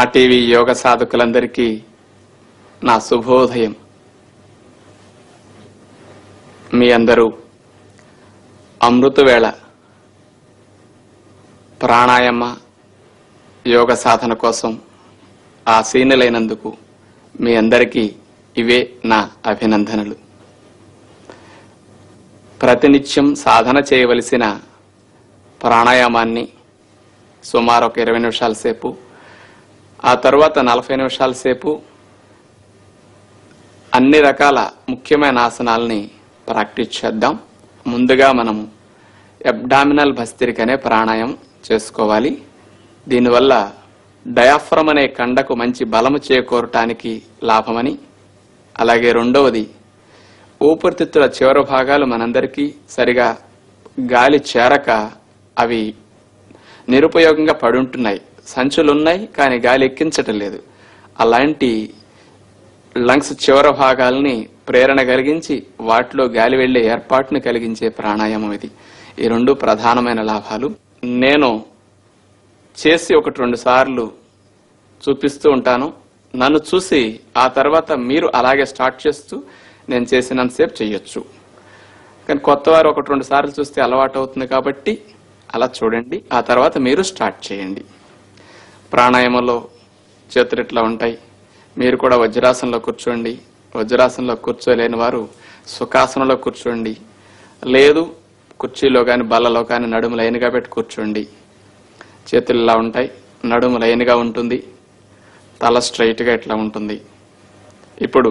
మా టీవీ యోగ సాధకులందరికీ నా శుభోదయం మీ అందరూ అమృతవేళ ప్రాణాయామ యోగ సాధన కోసం ఆసీనులైనందుకు మీ అందరికీ ఇవే నా అభినందనలు ప్రతినిత్యం సాధన చేయవలసిన ప్రాణాయామాన్ని సుమారు ఒక ఇరవై నిమిషాల సేపు ఆ తర్వాత నలభై నిమిషాల సేపు అన్ని రకాల ముఖ్యమైన ఆసనాలని ప్రాక్టీస్ చేద్దాం ముందుగా మనము అబ్డామినల్ భస్త్రిక అనే ప్రాణాయామం చేసుకోవాలి దీనివల్ల డయాఫ్రమ్ అనే కండకు మంచి బలము చేకూరటానికి లాభమని అలాగే రెండవది ఊపిరితిత్తుల చివరి భాగాలు మనందరికీ సరిగా గాలి చేరక అవి నిరుపయోగంగా పడుంటున్నాయి సంచులున్నాయి కానీ గాలి ఎక్కించటం లేదు అలాంటి లంగ్స్ చివరి భాగాల్ని ప్రేరణ కలిగించి వాటిలో గాలి వెళ్లే ఏర్పాటును కలిగించే ప్రాణాయామం ఇది ఈ రెండు ప్రధానమైన లాభాలు నేను చేసి ఒకటి రెండు సార్లు చూపిస్తూ ఉంటాను నన్ను చూసి ఆ తర్వాత మీరు అలాగే స్టార్ట్ చేస్తూ నేను చేసినంతసేపు చెయ్యొచ్చు కానీ కొత్త వారు ఒకటి రెండు సార్లు చూస్తే అలవాటు అవుతుంది కాబట్టి అలా చూడండి ఆ తర్వాత మీరు స్టార్ట్ చేయండి ప్రాణాయామంలో చేతులు ఇట్లా ఉంటాయి మీరు కూడా వజ్రాసనంలో కూర్చోండి వజ్రాసనంలో కూర్చోలేని వారు సుఖాసనంలో కూర్చోండి లేదు కుర్చీలో కానీ బల్లలో కానీ నడుము లైన్గా పెట్టి కూర్చోండి చేతులు ఇలా ఉంటాయి నడుము లైన్గా ఉంటుంది తల స్ట్రైట్గా ఇట్లా ఉంటుంది ఇప్పుడు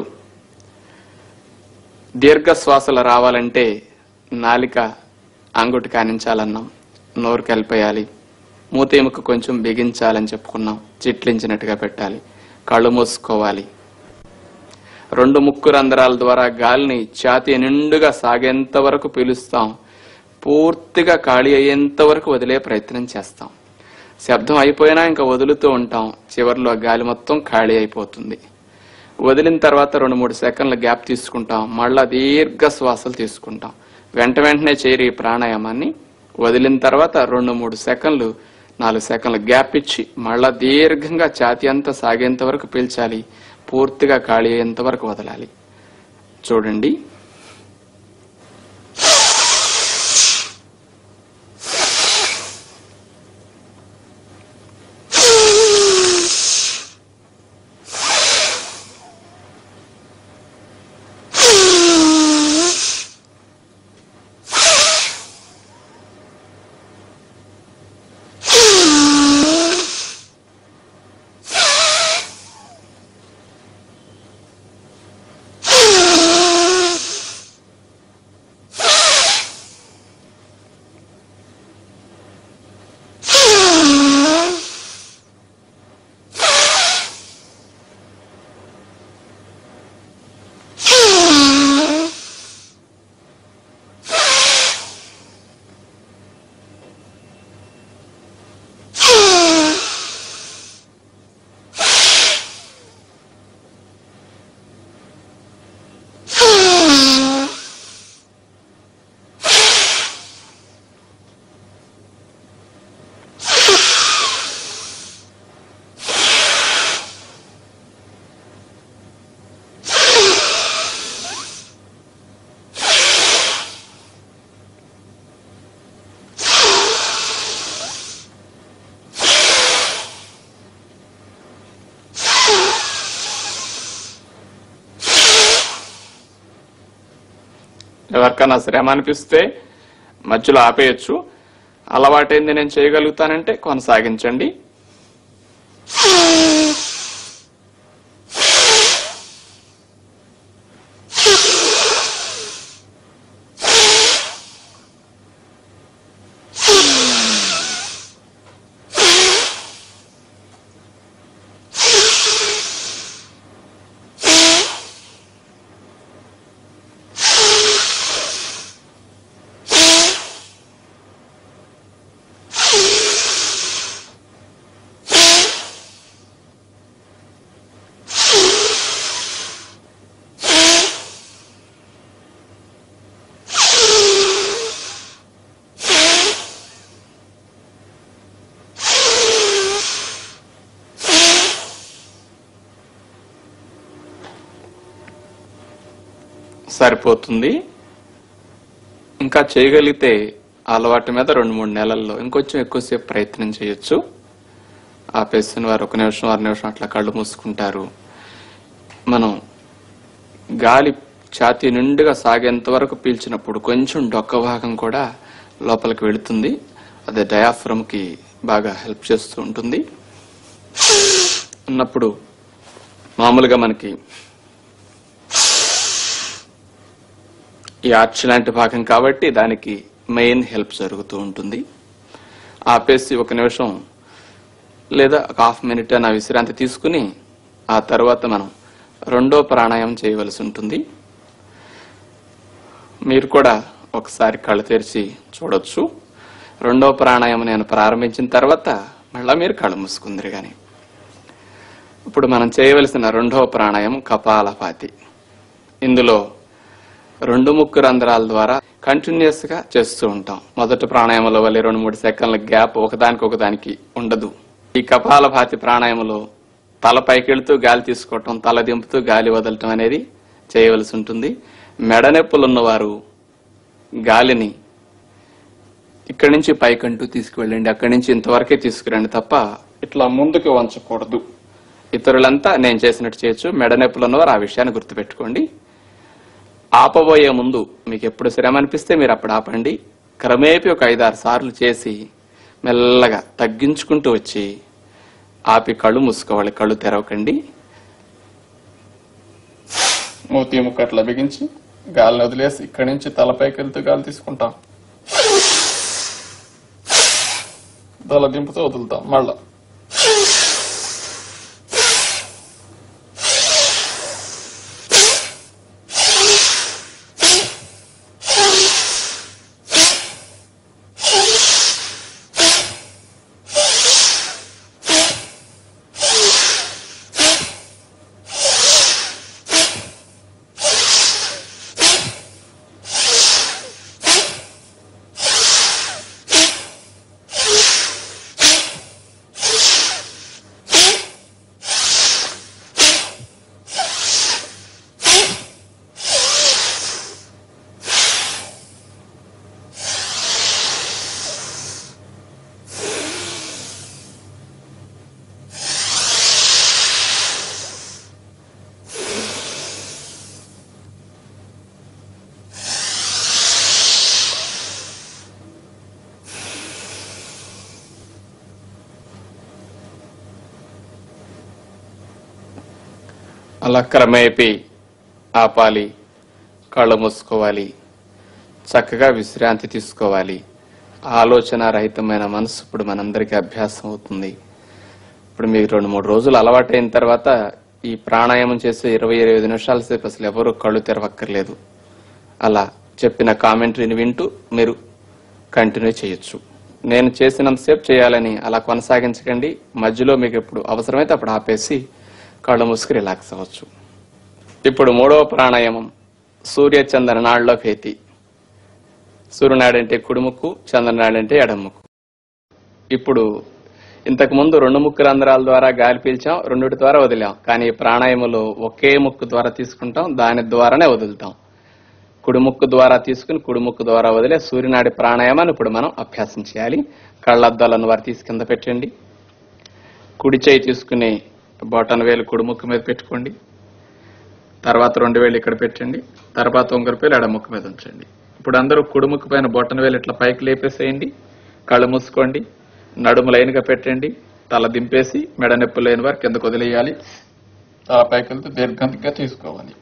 దీర్ఘ శ్వాసలు రావాలంటే నాలిక అంగుటి కానించాలన్నాం నోరు కలిపేయాలి మూత ఎముక కొంచెం బిగించాలని చెప్పుకున్నాం చిట్లించినట్టుగా పెట్టాలి కళ్ళు మూసుకోవాలి రెండు ముక్కు రంధ్రాల ద్వారా గాలిని ఛాతీ నిండుగా సాగేంత వరకు పీలుస్తాం పూర్తిగా ఖాళీ అయ్యేంత వరకు వదిలే ప్రయత్నం చేస్తాం శబ్దం అయిపోయినా ఇంకా వదులుతూ ఉంటాం చివరిలో గాలి మొత్తం ఖాళీ అయిపోతుంది వదిలిన తర్వాత రెండు మూడు సెకండ్ల గ్యాప్ తీసుకుంటాం మళ్ళా దీర్ఘ శ్వాసలు తీసుకుంటాం వెంట వెంటనే చేయరు ఈ ప్రాణాయామాన్ని వదిలిన తర్వాత రెండు మూడు సెకండ్లు నాలుగు సెకండ్ల గ్యాప్ ఇచ్చి మళ్ళా దీర్ఘంగా ఛాతీ అంతా సాగేంత వరకు పీల్చాలి పూర్తిగా ఖాళీ అయ్యేంత వరకు వదలాలి చూడండి ఎవరికైనా శ్రమ అనిపిస్తే మధ్యలో ఆపేయచ్చు అలవాటైంది నేను చేయగలుగుతానంటే కొనసాగించండి సరిపోతుంది ఇంకా చేయగలిగితే అలవాటు మీద రెండు మూడు నెలల్లో ఇంకొంచెం ఎక్కువసేపు ప్రయత్నం చేయొచ్చు ఆపేసిన వారు ఒక నిమిషం ఆరు నిమిషం అట్లా కళ్ళు మూసుకుంటారు మనం గాలి ఛాతీ నిండుగా సాగేంత వరకు పీల్చినప్పుడు కొంచెం డొక్క భాగం కూడా లోపలికి వెళుతుంది అదే డయాఫ్రమ్ కి బాగా హెల్ప్ చేస్తూ ఉంటుంది ఉన్నప్పుడు మామూలుగా మనకి ఈ ఆర్చ్ లాంటి భాగం కాబట్టి దానికి మెయిన్ హెల్ప్ జరుగుతూ ఉంటుంది ఆపేసి ఒక నిమిషం లేదా ఒక హాఫ్ మినిట్ నా విశ్రాంతి తీసుకుని ఆ తర్వాత మనం రెండో ప్రాణాయామం చేయవలసి ఉంటుంది మీరు కూడా ఒకసారి కళ్ళు తెరిచి చూడొచ్చు రెండో ప్రాణాయామం నేను ప్రారంభించిన తర్వాత మళ్ళా మీరు కళ్ళు మూసుకుందరు కానీ ఇప్పుడు మనం చేయవలసిన రెండవ ప్రాణాయామం కపాలపాతి ఇందులో రెండు ముక్కు రంధ్రాల ద్వారా కంటిన్యూస్ గా చేస్తూ ఉంటాం మొదటి ప్రాణాయామంలో వల్ల రెండు మూడు సెకండ్ల గ్యాప్ ఒకదానికి ఒకదానికి ఉండదు ఈ కపాలభాతి ప్రాణాయామంలో తల పైకెళ్తూ గాలి తీసుకోవటం తల దింపుతూ గాలి వదలటం అనేది చేయవలసి ఉంటుంది మెడ నొప్పులు ఉన్నవారు గాలిని ఇక్కడి నుంచి పైకంటూ తీసుకువెళ్ళండి అక్కడి నుంచి ఇంతవరకే తీసుకురండి తప్ప ఇట్లా ముందుకు వంచకూడదు ఇతరులంతా నేను చేసినట్టు చేయొచ్చు మెడ నొప్పులు ఉన్నవారు ఆ విషయాన్ని గుర్తుపెట్టుకోండి ఆపబోయే ముందు మీకు ఎప్పుడు శ్రమ అనిపిస్తే మీరు అప్పుడు ఆపండి క్రమేపీ ఒక ఐదారు సార్లు చేసి మెల్లగా తగ్గించుకుంటూ వచ్చి ఆపి కళ్ళు మూసుకోవాలి కళ్ళు తెరవకండి మూతి ముక్క అట్లా బిగించి గాలిని వదిలేసి ఇక్కడి నుంచి తలపైకి వెళ్తూ గాలి తీసుకుంటాం తల దింపుతూ వదులుతాం మళ్ళా అలా క్రమేపీ ఆపాలి కళ్ళు మూసుకోవాలి చక్కగా విశ్రాంతి తీసుకోవాలి ఆలోచన రహితమైన మనసు ఇప్పుడు మనందరికీ అభ్యాసం అవుతుంది ఇప్పుడు మీకు రెండు మూడు రోజులు అలవాటైన తర్వాత ఈ ప్రాణాయామం చేసే ఇరవై ఇరవై ఐదు నిమిషాల సేపు అసలు ఎవరు కళ్ళు తెరవక్కర్లేదు అలా చెప్పిన కామెంటరీని వింటూ మీరు కంటిన్యూ చేయొచ్చు నేను చేసినంతసేపు చేయాలని అలా కొనసాగించకండి మధ్యలో మీకు ఎప్పుడు అవసరమైతే అప్పుడు ఆపేసి కళ్ళు మూసుకు రిలాక్స్ అవ్వచ్చు ఇప్పుడు మూడవ ప్రాణాయామం సూర్య చంద్ర నాడులో భేతి సూర్యనాడు అంటే కుడిముక్కు చంద్రనాడు అంటే ఎడముక్కు ఇప్పుడు ఇంతకు ముందు రెండు ముక్కు రంధ్రాల ద్వారా గాలి పీల్చాం రెండిటి ద్వారా వదిలాం కానీ ఈ ప్రాణాయామంలో ఒకే ముక్కు ద్వారా తీసుకుంటాం దాని ద్వారానే వదులుతాం కుడి ముక్కు ద్వారా తీసుకుని కుడి ముక్కు ద్వారా వదిలే సూర్యనాడి ప్రాణాయామాన్ని ఇప్పుడు మనం అభ్యాసం చేయాలి కళ్ళద్దాలను వారు తీసి కింద పెట్టండి కుడి చేయి తీసుకుని బొటన వేలు కుడి ముక్కు మీద పెట్టుకోండి తర్వాత రెండు వేలు ఇక్కడ పెట్టండి తర్వాత ఉంగర పేరు ఎడ ముక్కు మీద ఉంచండి ఇప్పుడు అందరూ కుడి ముక్కు పైన బొటన వేలు ఇట్లా పైకి లేపేసేయండి కళ్ళు మూసుకోండి నడుము లైన్గా పెట్టండి తల దింపేసి మెడ నొప్పి లేని వారు కిందకు వదిలేయాలి తల పైకి వెళ్తే దీర్ఘంగా తీసుకోవాలి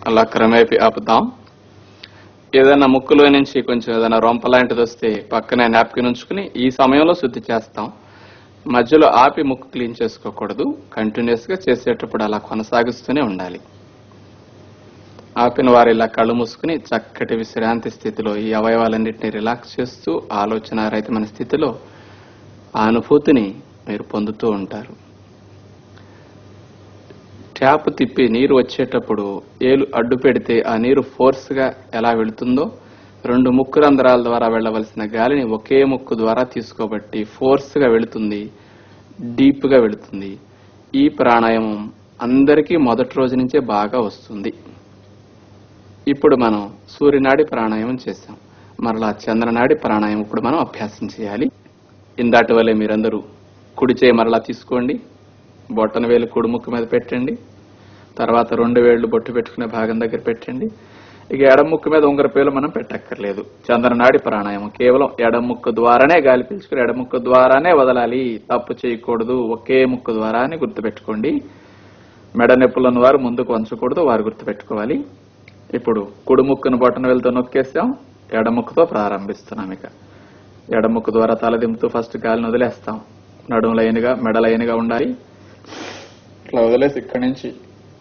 అలా క్రమేపీ ఆపుతాం ఏదైనా ముక్కులో నుంచి కొంచెం ఏదైనా రొంప లాంటిది వస్తే పక్కనే నాప్కిన్ ఉంచుకుని ఈ సమయంలో శుద్ధి చేస్తాం మధ్యలో ఆపి ముక్కు క్లీన్ చేసుకోకూడదు కంటిన్యూస్ గా చేసేటప్పుడు అలా కొనసాగిస్తూనే ఉండాలి ఆపిన వారు ఇలా కళ్ళు మూసుకుని చక్కటి విశ్రాంతి స్థితిలో ఈ అవయవాలన్నింటినీ రిలాక్స్ చేస్తూ ఆలోచనారహితమైన స్థితిలో ఆ అనుభూతిని మీరు పొందుతూ ఉంటారు ట్యాప్ తిప్పి నీరు వచ్చేటప్పుడు ఏలు అడ్డు పెడితే ఆ నీరు ఫోర్స్ గా ఎలా వెళుతుందో రెండు ముక్కు రంధ్రాల ద్వారా వెళ్ళవలసిన గాలిని ఒకే ముక్కు ద్వారా తీసుకోబట్టి ఫోర్స్ గా వెళుతుంది డీప్ గా వెళుతుంది ఈ ప్రాణాయామం అందరికీ మొదటి రోజు నుంచే బాగా వస్తుంది ఇప్పుడు మనం సూర్యనాడి ప్రాణాయామం చేశాం మరలా చంద్రనాడి ప్రాణాయామం ఇప్పుడు మనం అభ్యాసం చేయాలి ఇందాటి వల్లే మీరందరూ కుడి చేయి మరలా తీసుకోండి బొట్టన వేలు కుడి ముక్కు మీద పెట్టండి తర్వాత రెండు వేళ్లు బొట్టు పెట్టుకునే భాగం దగ్గర పెట్టండి ఇక ఎడం ముక్కు మీద ఉంగర పేలు మనం పెట్టక్కర్లేదు చంద్రనాడి ప్రాణాయామం కేవలం ఎడం ముక్కు ద్వారానే గాలి పీల్చుకుని ఎడం ముక్కు ద్వారానే వదలాలి తప్పు చేయకూడదు ఒకే ముక్కు ద్వారా అని గుర్తుపెట్టుకోండి మెడ నొప్పులను వారు ముందుకు వంచకూడదు వారు గుర్తుపెట్టుకోవాలి ఇప్పుడు కుడి ముక్కును బొట్టన వెళ్తూ నొక్కేసాం ఎడముక్కుతో ప్రారంభిస్తున్నాం ఇక ఎడముక్కు ద్వారా తల దింపుతూ ఫస్ట్ గాలిని వదిలేస్తాం నడుము లైన్గా మెడ లైన్గా ఉండాలి ఇట్లా వదిలేసి ఇక్కడి నుంచి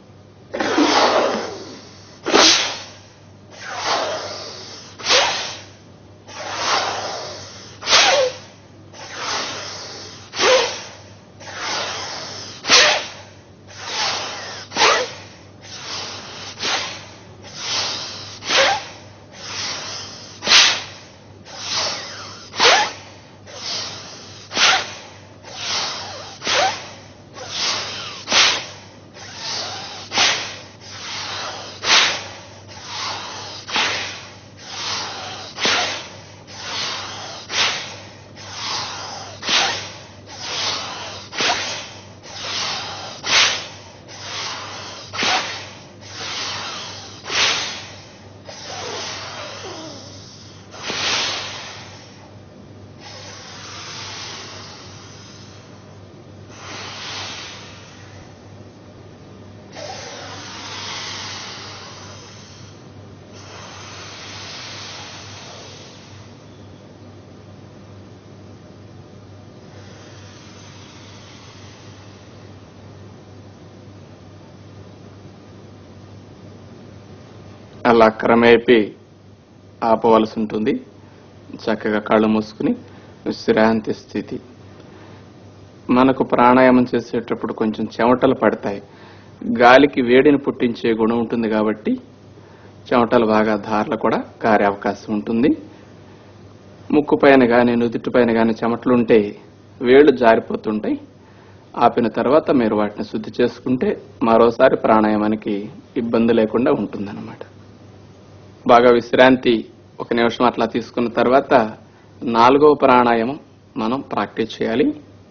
అలా క్రమేపీ ఆపవలసి ఉంటుంది చక్కగా కళ్ళు మూసుకుని విశ్రాంతి స్థితి మనకు ప్రాణాయామం చేసేటప్పుడు కొంచెం చెమటలు పడతాయి గాలికి వేడిని పుట్టించే గుణం ఉంటుంది కాబట్టి చెమటలు బాగా ధారలు కూడా కారే అవకాశం ఉంటుంది ముక్కు పైన కానీ నుదుటి పైన కానీ చెమటలు ఉంటే వేళ్లు జారిపోతుంటాయి ఆపిన తర్వాత మీరు వాటిని శుద్ధి చేసుకుంటే మరోసారి ప్రాణాయామానికి ఇబ్బంది లేకుండా ఉంటుందన్నమాట బాగా విశ్రాంతి ఒక నిమిషం అట్లా తీసుకున్న తర్వాత నాలుగవ ప్రాణాయామం మనం ప్రాక్టీస్ చేయాలి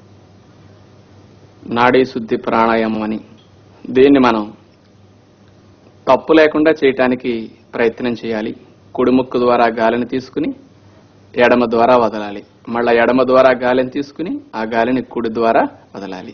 నాడీ శుద్ధి ప్రాణాయామం అని దీన్ని మనం తప్పు లేకుండా చేయటానికి ప్రయత్నం చేయాలి కుడి ముక్కు ద్వారా గాలిని తీసుకుని ఎడమ ద్వారా వదలాలి మళ్ళా ఎడమ ద్వారా గాలిని తీసుకుని ఆ గాలిని కుడి ద్వారా వదలాలి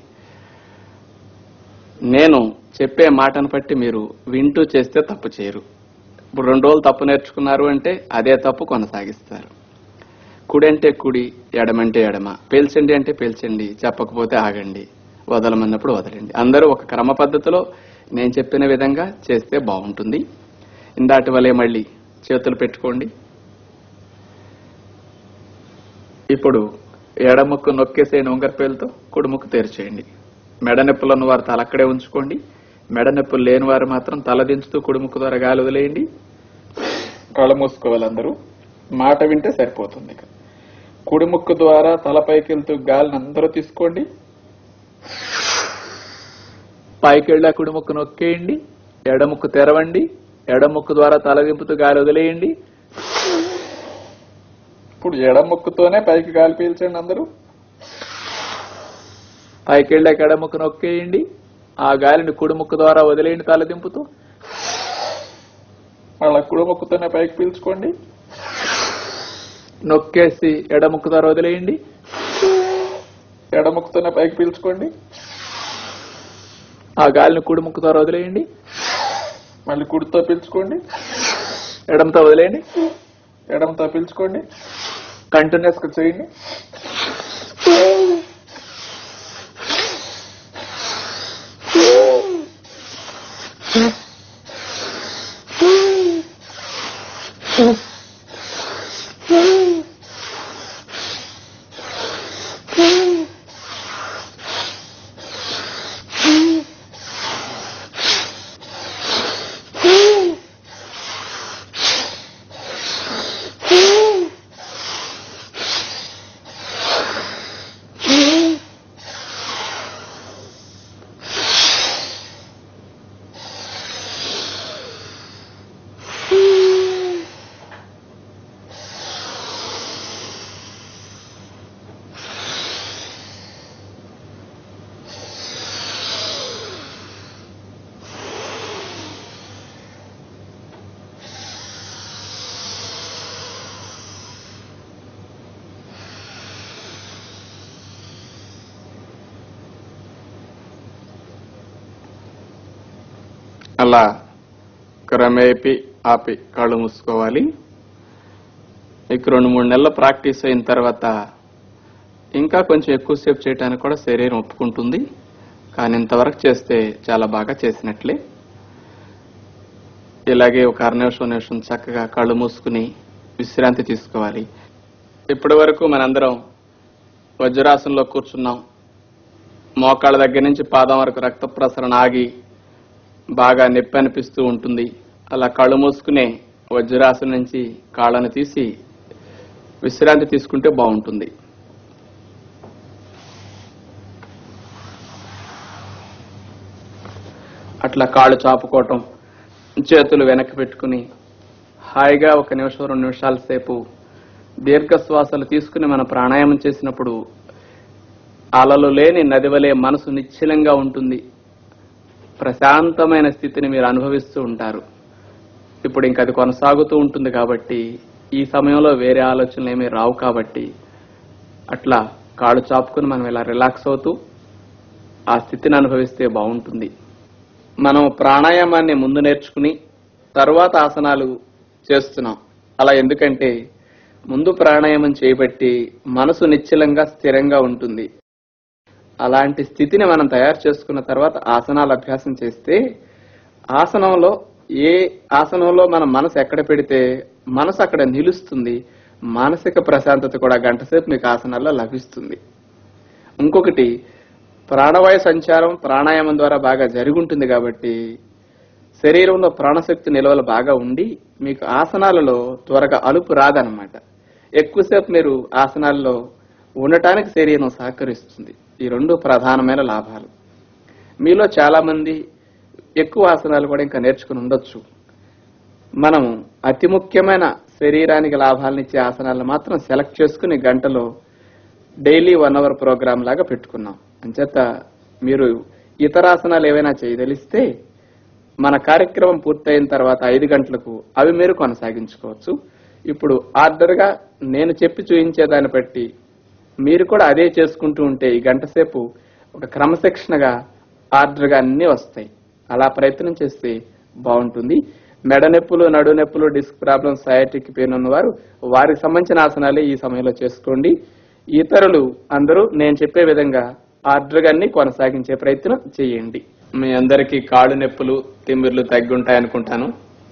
నేను చెప్పే మాటను బట్టి మీరు వింటూ చేస్తే తప్పు చేయరు ఇప్పుడు రెండు రోజులు తప్పు నేర్చుకున్నారు అంటే అదే తప్పు కొనసాగిస్తారు కుడి అంటే కుడి ఎడమంటే ఎడమ పేల్చండి అంటే పేల్చండి చెప్పకపోతే ఆగండి వదలమన్నప్పుడు వదలండి అందరూ ఒక క్రమ పద్ధతిలో నేను చెప్పిన విధంగా చేస్తే బాగుంటుంది ఇందాటి వలె మళ్ళీ చేతులు పెట్టుకోండి ఇప్పుడు ఎడముక్కు నొక్కేసేయండి ఉంగరపేలతో కుడిముక్కు తెరిచేయండి మెడ నొప్పులను వారు తల అక్కడే ఉంచుకోండి మెడ నొప్పులు లేని వారు మాత్రం తల దించుతూ కుడిముక్కు ద్వారా గాలి వదిలేయండి కళ్ళు మూసుకోవాలి అందరూ మాట వింటే సరిపోతుంది ఇక కుడిముక్కు ద్వారా తలపైకి వెళ్తూ గాలిని అందరూ తీసుకోండి పైకి వెళ్ళా కుడిముక్కు నొక్కేయండి ఎడముక్కు తెరవండి ఎడముక్కు ద్వారా తల దింపుతూ గాలి వదిలేయండి ఇప్పుడు ఎడముక్కుతోనే పైకి గాలి పీల్చండి అందరూ పైకి వెళ్ళాక ఎడముక్కు నొక్కేయండి ఆ గాలిని కుడిముక్కు ద్వారా వదిలేయండి తల దింపుతూ మళ్ళా కుడిముక్కుతోనే పైకి పీల్చుకోండి నొక్కేసి ఎడముక్కు ద్వారా వదిలేయండి ఎడముక్కుతోనే పైకి పీల్చుకోండి ఆ గాలిని కుడిముక్కు ద్వారా వదిలేయండి మళ్ళీ కుడితో పీల్చుకోండి ఎడంతో వదిలేయండి ఎడంతో పీల్చుకోండి కంటిన్యూస్ గా చేయండి అలా క్రమేపి ఆపి కళ్ళు మూసుకోవాలి మీకు రెండు మూడు నెలల ప్రాక్టీస్ అయిన తర్వాత ఇంకా కొంచెం ఎక్కువసేపు చేయడానికి కూడా శరీరం ఒప్పుకుంటుంది కానీ ఇంతవరకు చేస్తే చాలా బాగా చేసినట్లే ఇలాగే ఒక అర నిమిషం నిమిషం చక్కగా కళ్ళు మూసుకుని విశ్రాంతి తీసుకోవాలి ఇప్పటి వరకు మనందరం వజ్రాసనంలో కూర్చున్నాం మోకాళ్ళ దగ్గర నుంచి పాదం వరకు రక్త ప్రసరణ ఆగి బాగా నొప్పి అనిపిస్తూ ఉంటుంది అలా కళ్ళు మూసుకునే వజ్రాసనం నుంచి కాళ్ళను తీసి విశ్రాంతి తీసుకుంటే బాగుంటుంది అట్లా కాళ్ళు చాపుకోవటం చేతులు వెనక్కి పెట్టుకుని హాయిగా ఒక నిమిషం రెండు నిమిషాల సేపు దీర్ఘ శ్వాసలు తీసుకుని మన ప్రాణాయామం చేసినప్పుడు అలలు లేని నదివలే మనసు నిశ్చలంగా ఉంటుంది ప్రశాంతమైన స్థితిని మీరు అనుభవిస్తూ ఉంటారు ఇప్పుడు ఇంక అది కొనసాగుతూ ఉంటుంది కాబట్టి ఈ సమయంలో వేరే ఆలోచనలు ఏమీ రావు కాబట్టి అట్లా కాళ్ళు చాపుకుని మనం ఇలా రిలాక్స్ అవుతూ ఆ స్థితిని అనుభవిస్తే బాగుంటుంది మనం ప్రాణాయామాన్ని ముందు నేర్చుకుని తర్వాత ఆసనాలు చేస్తున్నాం అలా ఎందుకంటే ముందు ప్రాణాయామం చేయబట్టి మనసు నిశ్చలంగా స్థిరంగా ఉంటుంది అలాంటి స్థితిని మనం తయారు చేసుకున్న తర్వాత ఆసనాలు అభ్యాసం చేస్తే ఆసనంలో ఏ ఆసనంలో మన మనసు ఎక్కడ పెడితే మనసు అక్కడ నిలుస్తుంది మానసిక ప్రశాంతత కూడా గంట సేపు మీకు ఆసనాల్లో లభిస్తుంది ఇంకొకటి ప్రాణవాయు సంచారం ప్రాణాయామం ద్వారా బాగా జరిగి ఉంటుంది కాబట్టి శరీరంలో ప్రాణశక్తి నిల్వలు బాగా ఉండి మీకు ఆసనాలలో త్వరగా అలుపు రాదనమాట ఎక్కువసేపు మీరు ఆసనాల్లో ఉండటానికి శరీరం సహకరిస్తుంది ఈ రెండు ప్రధానమైన లాభాలు మీలో చాలా మంది ఎక్కువ ఆసనాలు కూడా ఇంకా నేర్చుకుని ఉండొచ్చు మనం అతి ముఖ్యమైన శరీరానికి లాభాలనిచ్చే ఆసనాలను మాత్రం సెలెక్ట్ చేసుకుని గంటలో డైలీ వన్ అవర్ ప్రోగ్రామ్ లాగా పెట్టుకున్నాం అంచేత మీరు ఇతర ఆసనాలు ఏవైనా చేయదలిస్తే మన కార్యక్రమం పూర్తయిన తర్వాత ఐదు గంటలకు అవి మీరు కొనసాగించుకోవచ్చు ఇప్పుడు ఆర్డర్గా నేను చెప్పి చూపించే దాన్ని బట్టి మీరు కూడా అదే చేసుకుంటూ ఉంటే ఈ గంట సేపు ఒక క్రమశిక్షణగా ఆర్డర్గా అన్నీ వస్తాయి అలా ప్రయత్నం చేస్తే బాగుంటుంది మెడ నొప్పులు నడు నొప్పులు డిస్క్ ప్రాబ్లమ్ సయాటిక్ పెయిన్ ఉన్నవారు వారికి సంబంధించిన ఆసనాలే ఈ సమయంలో చేసుకోండి ఇతరులు అందరూ నేను చెప్పే విధంగా ఆర్డర్గా అన్ని కొనసాగించే ప్రయత్నం చేయండి మీ అందరికీ కాళ్ళు నొప్పులు తిమ్మిర్లు తగ్గి ఉంటాయనుకుంటాను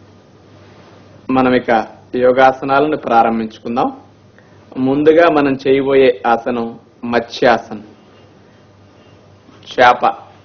మనం ఇక యోగాసనాలను ప్రారంభించుకుందాం ముందుగా మనం చేయబోయే ఆసనం మత్స్యాసనం చేప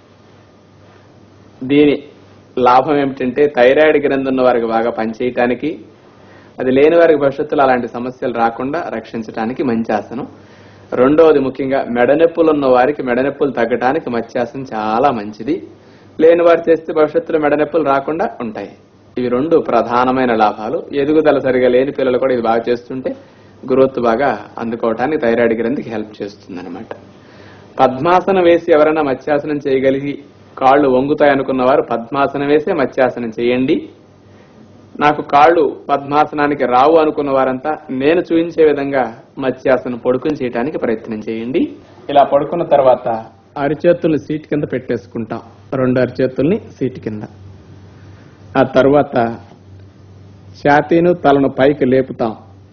దీని లాభం ఏమిటంటే థైరాయిడ్ గ్రంథి ఉన్న వారికి బాగా పనిచేయటానికి అది లేని వారికి భవిష్యత్తులో అలాంటి సమస్యలు రాకుండా రక్షించడానికి మంచి ఆసనం రెండవది ముఖ్యంగా మెడనొప్పులు ఉన్న వారికి మెడనొప్పులు తగ్గడానికి మత్స్యాసనం చాలా మంచిది లేని వారు చేస్తే భవిష్యత్తులో మెడనొప్పులు రాకుండా ఉంటాయి ఇవి రెండు ప్రధానమైన లాభాలు ఎదుగుదల సరిగా లేని పిల్లలు కూడా ఇది బాగా చేస్తుంటే గ్రోత్ బాగా అందుకోవటానికి థైరాయిడ్ గ్రంథికి హెల్ప్ చేస్తుంది అనమాట పద్మాసనం వేసి ఎవరైనా మత్స్యాసనం చేయగలిగి కాళ్ళు వంగుతాయి అనుకున్న వారు పద్మాసనం వేసే మత్స్యాసనం చేయండి నాకు కాళ్ళు పద్మాసనానికి రావు అనుకున్న వారంతా నేను చూపించే విధంగా మత్స్యాసనం పడుకుని చేయడానికి ప్రయత్నం చేయండి ఇలా పడుకున్న తర్వాత అరిచేతుల్ని సీట్ కింద పెట్టేసుకుంటాం రెండు అరిచేతుల్ని సీట్ కింద ఆ తర్వాత ఛాతీను తలను పైకి లేపుతాం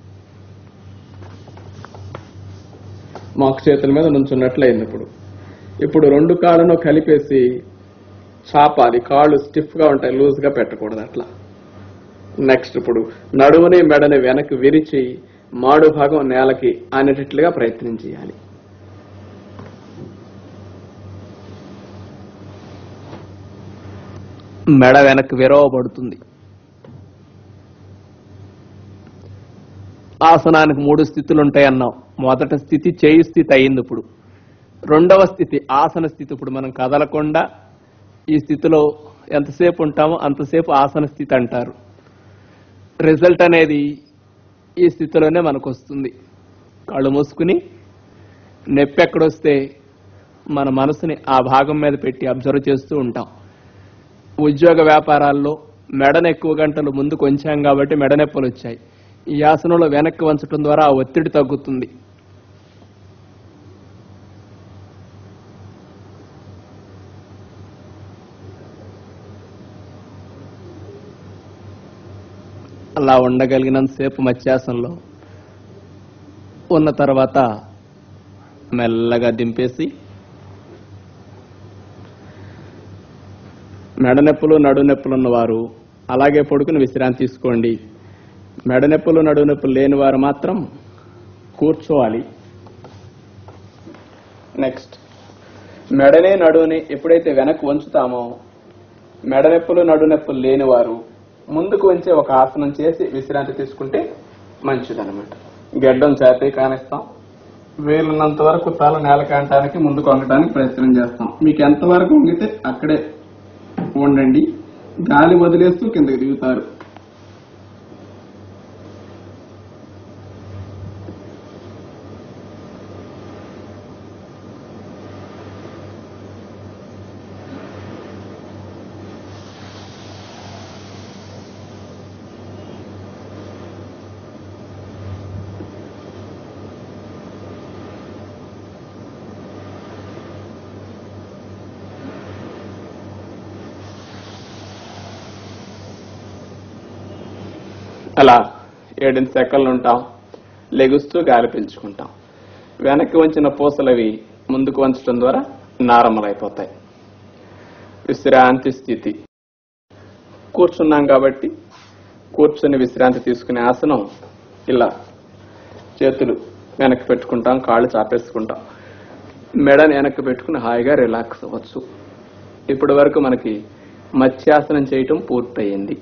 మాకు చేతుల మీద నుంచున్నట్లయింది ఇప్పుడు ఇప్పుడు రెండు కాళ్ళను కలిపేసి చాపాలి కాళ్ళు స్టిఫ్ గా ఉంటాయి లూజ్ గా పెట్టకూడదు అట్లా నెక్స్ట్ ఇప్పుడు నడుముని మెడని వెనక్కి విరిచి మాడు భాగం నేలకి అనేటట్లుగా ప్రయత్నం చేయాలి మెడ వెనక్కి విరవబడుతుంది ఆసనానికి మూడు స్థితులు ఉంటాయి అన్నాం మొదట స్థితి చేయి స్థితి అయింది ఇప్పుడు రెండవ స్థితి ఆసన స్థితి ఇప్పుడు మనం కదలకుండా ఈ స్థితిలో ఎంతసేపు ఉంటామో అంతసేపు ఆసన స్థితి అంటారు రిజల్ట్ అనేది ఈ స్థితిలోనే మనకు వస్తుంది కళ్ళు మూసుకుని నొప్పి ఎక్కడొస్తే మన మనసుని ఆ భాగం మీద పెట్టి అబ్జర్వ్ చేస్తూ ఉంటాం ఉద్యోగ వ్యాపారాల్లో మెడను ఎక్కువ గంటలు ముందు కొంచాం కాబట్టి మెడ నొప్పులు వచ్చాయి ఈ ఆసనంలో వెనక్కి వంచడం ద్వారా ఆ ఒత్తిడి తగ్గుతుంది అలా ఉండగలిగినంతసేపు మత్స్యాసనంలో ఉన్న తర్వాత మెల్లగా దింపేసి మెడ నొప్పులు నడు నొప్పులు ఉన్నవారు అలాగే పడుకుని విశ్రాంతి తీసుకోండి మెడ నొప్పులు నడు నొప్పులు లేని వారు మాత్రం కూర్చోవాలి నెక్స్ట్ మెడని నడుని ఎప్పుడైతే వెనక్కి వంచుతామో మెడ నొప్పులు నడు నొప్పులు లేని వారు ముందుకు వంచే ఒక ఆసనం చేసి విశ్రాంతి తీసుకుంటే మంచిదన్నమాట గడ్డం చేతే కానిస్తాం వీలున్నంత వరకు తల నేల కాంటానికి ముందుకు వంగడానికి ప్రయత్నం చేస్తాం మీకు ఎంతవరకు వంగితే అక్కడే ఉండండి గాలి వదిలేస్తూ కిందకి దిగుతారు అలా ఏడెనిమిది సెకండ్లు ఉంటాం లెగుస్తూ గాలి పీల్చుకుంటాం వెనక్కి వంచిన పూసలవి ముందుకు వంచడం ద్వారా నార్మల్ అయిపోతాయి విశ్రాంతి స్థితి కూర్చున్నాం కాబట్టి కూర్చుని విశ్రాంతి తీసుకునే ఆసనం ఇలా చేతులు వెనక్కి పెట్టుకుంటాం కాళ్ళు చాపేసుకుంటాం మెడని వెనక్కి పెట్టుకుని హాయిగా రిలాక్స్ అవ్వచ్చు ఇప్పటి వరకు మనకి మత్స్యాసనం చేయటం పూర్తయింది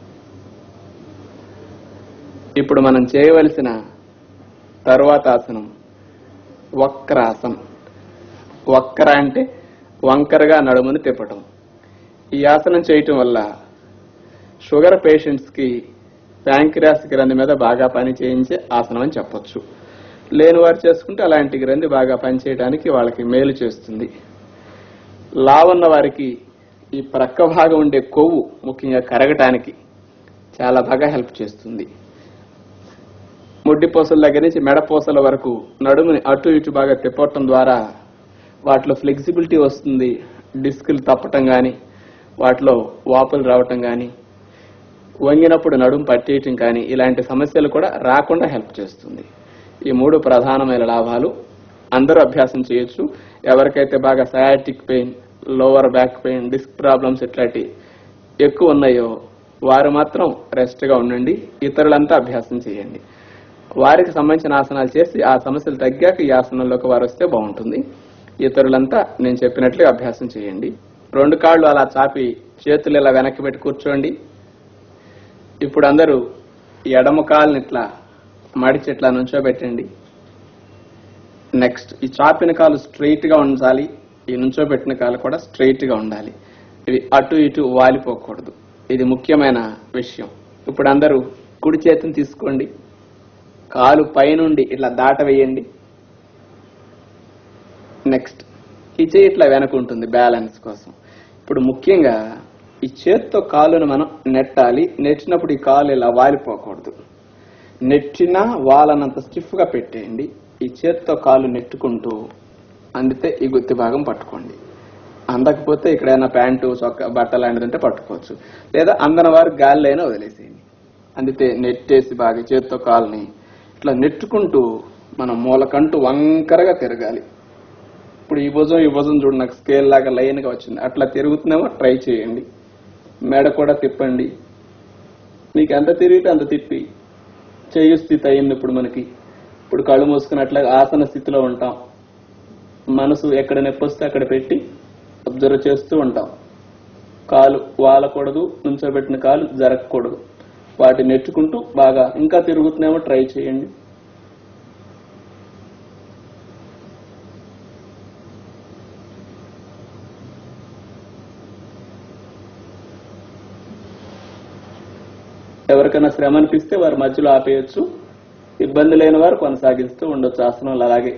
ఇప్పుడు మనం చేయవలసిన తరువాత ఆసనం వక్రాసనం వక్ర అంటే వంకరగా నడుముని తిప్పటం ఈ ఆసనం చేయటం వల్ల షుగర్ పేషెంట్స్ కి ప్యాంక్రియాస్ గ్రంథి మీద బాగా పని చేయించే ఆసనం అని చెప్పొచ్చు లేని వారు చేసుకుంటే అలాంటి గ్రంథి బాగా పనిచేయడానికి వాళ్ళకి మేలు చేస్తుంది లావున్న వారికి ఈ ప్రక్క భాగం ఉండే కొవ్వు ముఖ్యంగా కరగటానికి చాలా బాగా హెల్ప్ చేస్తుంది ముడ్డి పూసల దగ్గర నుంచి మెడ పూసల వరకు నడుముని అటు ఇటు బాగా తిప్పటం ద్వారా వాటిలో ఫ్లెక్సిబిలిటీ వస్తుంది డిస్కులు తప్పటం కానీ వాటిలో వాపులు రావటం కానీ వంగినప్పుడు నడుము పట్టేయటం కానీ ఇలాంటి సమస్యలు కూడా రాకుండా హెల్ప్ చేస్తుంది ఈ మూడు ప్రధానమైన లాభాలు అందరూ అభ్యాసం చేయొచ్చు ఎవరికైతే బాగా sciatic pain lower back pain disc problems ఇట్లాంటి ఎక్కువ ఉన్నాయో వారు మాత్రం రెస్ట్ గా ఉండండి ఇతరులంతా అభ్యాసం చేయండి వారికి సంబంధించిన ఆసనాలు చేసి ఆ సమస్యలు తగ్గాక ఈ ఆసనంలోకి వారు వస్తే బాగుంటుంది ఇతరులంతా నేను చెప్పినట్లుగా అభ్యాసం చేయండి రెండు కాళ్ళు అలా చాపి చేతులు ఇలా వెనక్కి పెట్టి కూర్చోండి ఇప్పుడు అందరూ ఈ ఎడమ కాలుని ఇట్లా మడిచి ఇట్లా నుంచోబెట్టండి నెక్స్ట్ ఈ చాపిన కాలు స్ట్రైట్ గా ఉంచాలి ఈ నుంచోబెట్టిన కాలు కూడా స్ట్రైట్ గా ఉండాలి ఇవి అటు ఇటు వాలిపోకూడదు ఇది ముఖ్యమైన విషయం ఇప్పుడు అందరూ కుడి చేతిని తీసుకోండి కాలు పైనుండి ఇట్లా దాట వేయండి నెక్స్ట్ ఈ చేయి ఇట్లా వెనకుంటుంది బ్యాలెన్స్ కోసం ఇప్పుడు ముఖ్యంగా ఈ చేత్తో కాలును మనం నెట్టాలి నెట్టినప్పుడు ఈ కాలు ఇలా వాలిపోకూడదు నెట్టినా వాలనంత స్టిఫ్ గా పెట్టేయండి ఈ చేత్తో కాలు నెట్టుకుంటూ అందితే ఈ గుత్తి భాగం పట్టుకోండి అందకపోతే ఎక్కడైనా ప్యాంటు చొక్క బట్ట లాంటిది ఉంటే పట్టుకోవచ్చు లేదా అందని వారు గాలిలో వదిలేసేయండి అందితే నెట్టేసి బాగా చేత్తో కాల్ని ఇట్లా నెట్టుకుంటూ మనం మూలకంటూ వంకరగా తిరగాలి ఇప్పుడు ఈ భుజం ఈ భుజం చూడు నాకు స్కేల్ లాగా లైన్ గా వచ్చింది అట్లా తిరుగుతున్నామో ట్రై చేయండి మెడ కూడా తిప్పండి మీకు ఎంత తిరిగితే అంత తిప్పి చెయ్యి స్థితి అయింది ఇప్పుడు మనకి ఇప్పుడు కళ్ళు మూసుకున్నట్లుగా ఆసన స్థితిలో ఉంటాం మనసు ఎక్కడ నొప్పి వస్తే అక్కడ పెట్టి అబ్జర్వ్ చేస్తూ ఉంటాం కాలు వాలకూడదు నుంచోబెట్టిన కాలు జరగకూడదు వాటిని నెట్టుకుంటూ బాగా ఇంకా తిరుగుతున్నామో ట్రై చేయండి ఎవరికైనా శ్రమ అనిపిస్తే వారు మధ్యలో ఆపేయచ్చు ఇబ్బంది లేని వారు కొనసాగిస్తూ ఉండొచ్చు ఆసనాలు అలాగే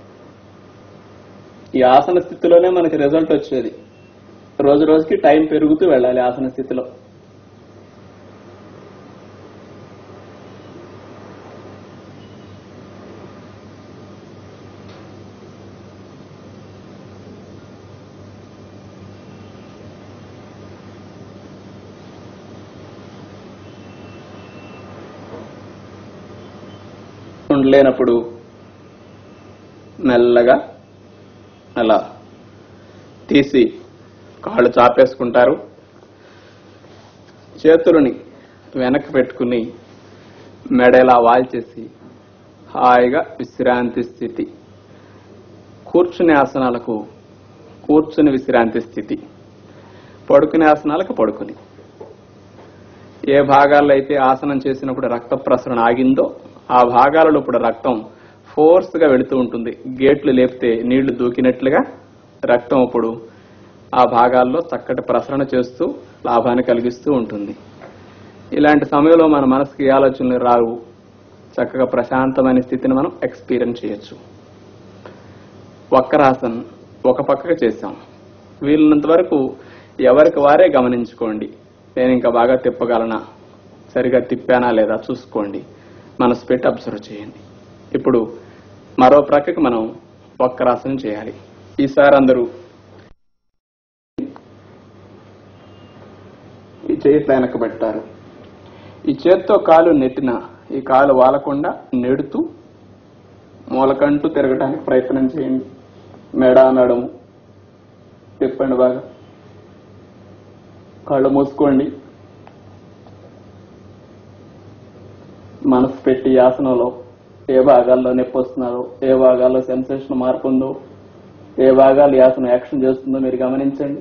ఈ ఆసన స్థితిలోనే మనకి రిజల్ట్ వచ్చేది రోజు రోజుకి టైం పెరుగుతూ వెళ్ళాలి ఆసన స్థితిలో ఉండలేనప్పుడు మెల్లగా అలా తీసి కాళ్ళు చాపేసుకుంటారు చేతులని వెనక్కి పెట్టుకుని మెడలా వాల్చేసి హాయిగా విశ్రాంతి స్థితి కూర్చునే ఆసనాలకు కూర్చుని విశ్రాంతి స్థితి పడుకునే ఆసనాలకు పడుకుని ఏ భాగాల్లో అయితే ఆసనం చేసినప్పుడు రక్త ప్రసరణ ఆగిందో ఆ భాగాలలో ఇప్పుడు రక్తం ఫోర్స్ గా వెళుతూ ఉంటుంది గేట్లు లేపితే నీళ్లు దూకినట్లుగా రక్తం ఇప్పుడు ఆ భాగాల్లో చక్కటి ప్రసరణ చేస్తూ లాభాన్ని కలిగిస్తూ ఉంటుంది ఇలాంటి సమయంలో మన మనసుకి ఏ ఆలోచనలు రావు చక్కగా ప్రశాంతమైన స్థితిని మనం ఎక్స్పీరియన్స్ చేయొచ్చు వక్రాసన్ ఒక పక్కగా చేశాం వీలున్నంత వరకు ఎవరికి వారే గమనించుకోండి నేను ఇంకా బాగా తిప్పగలనా సరిగా తిప్పానా లేదా చూసుకోండి మనసు పెట్టి అబ్జర్వ్ చేయండి ఇప్పుడు మరో ప్రక్కకి మనం వక్రాసనం చేయాలి ఈసారి అందరూ ఈ చేయిట్ల వెనక పెట్టారు ఈ చేత్తో కాలు నెట్టిన ఈ కాలు వాలకుండా నెడుతూ మూలకంటూ తిరగడానికి ప్రయత్నం చేయండి మెడ నడుము తిప్పండి బాగా కళ్ళు మూసుకోండి మనసు పెట్టి ఈ ఆసనంలో ఏ భాగాల్లో నొప్పి వస్తున్నారో ఏ భాగాల్లో సెన్సేషన్ మార్పు ఉందో ఏ భాగాలు ఈ ఆసనం యాక్షన్ చేస్తుందో మీరు గమనించండి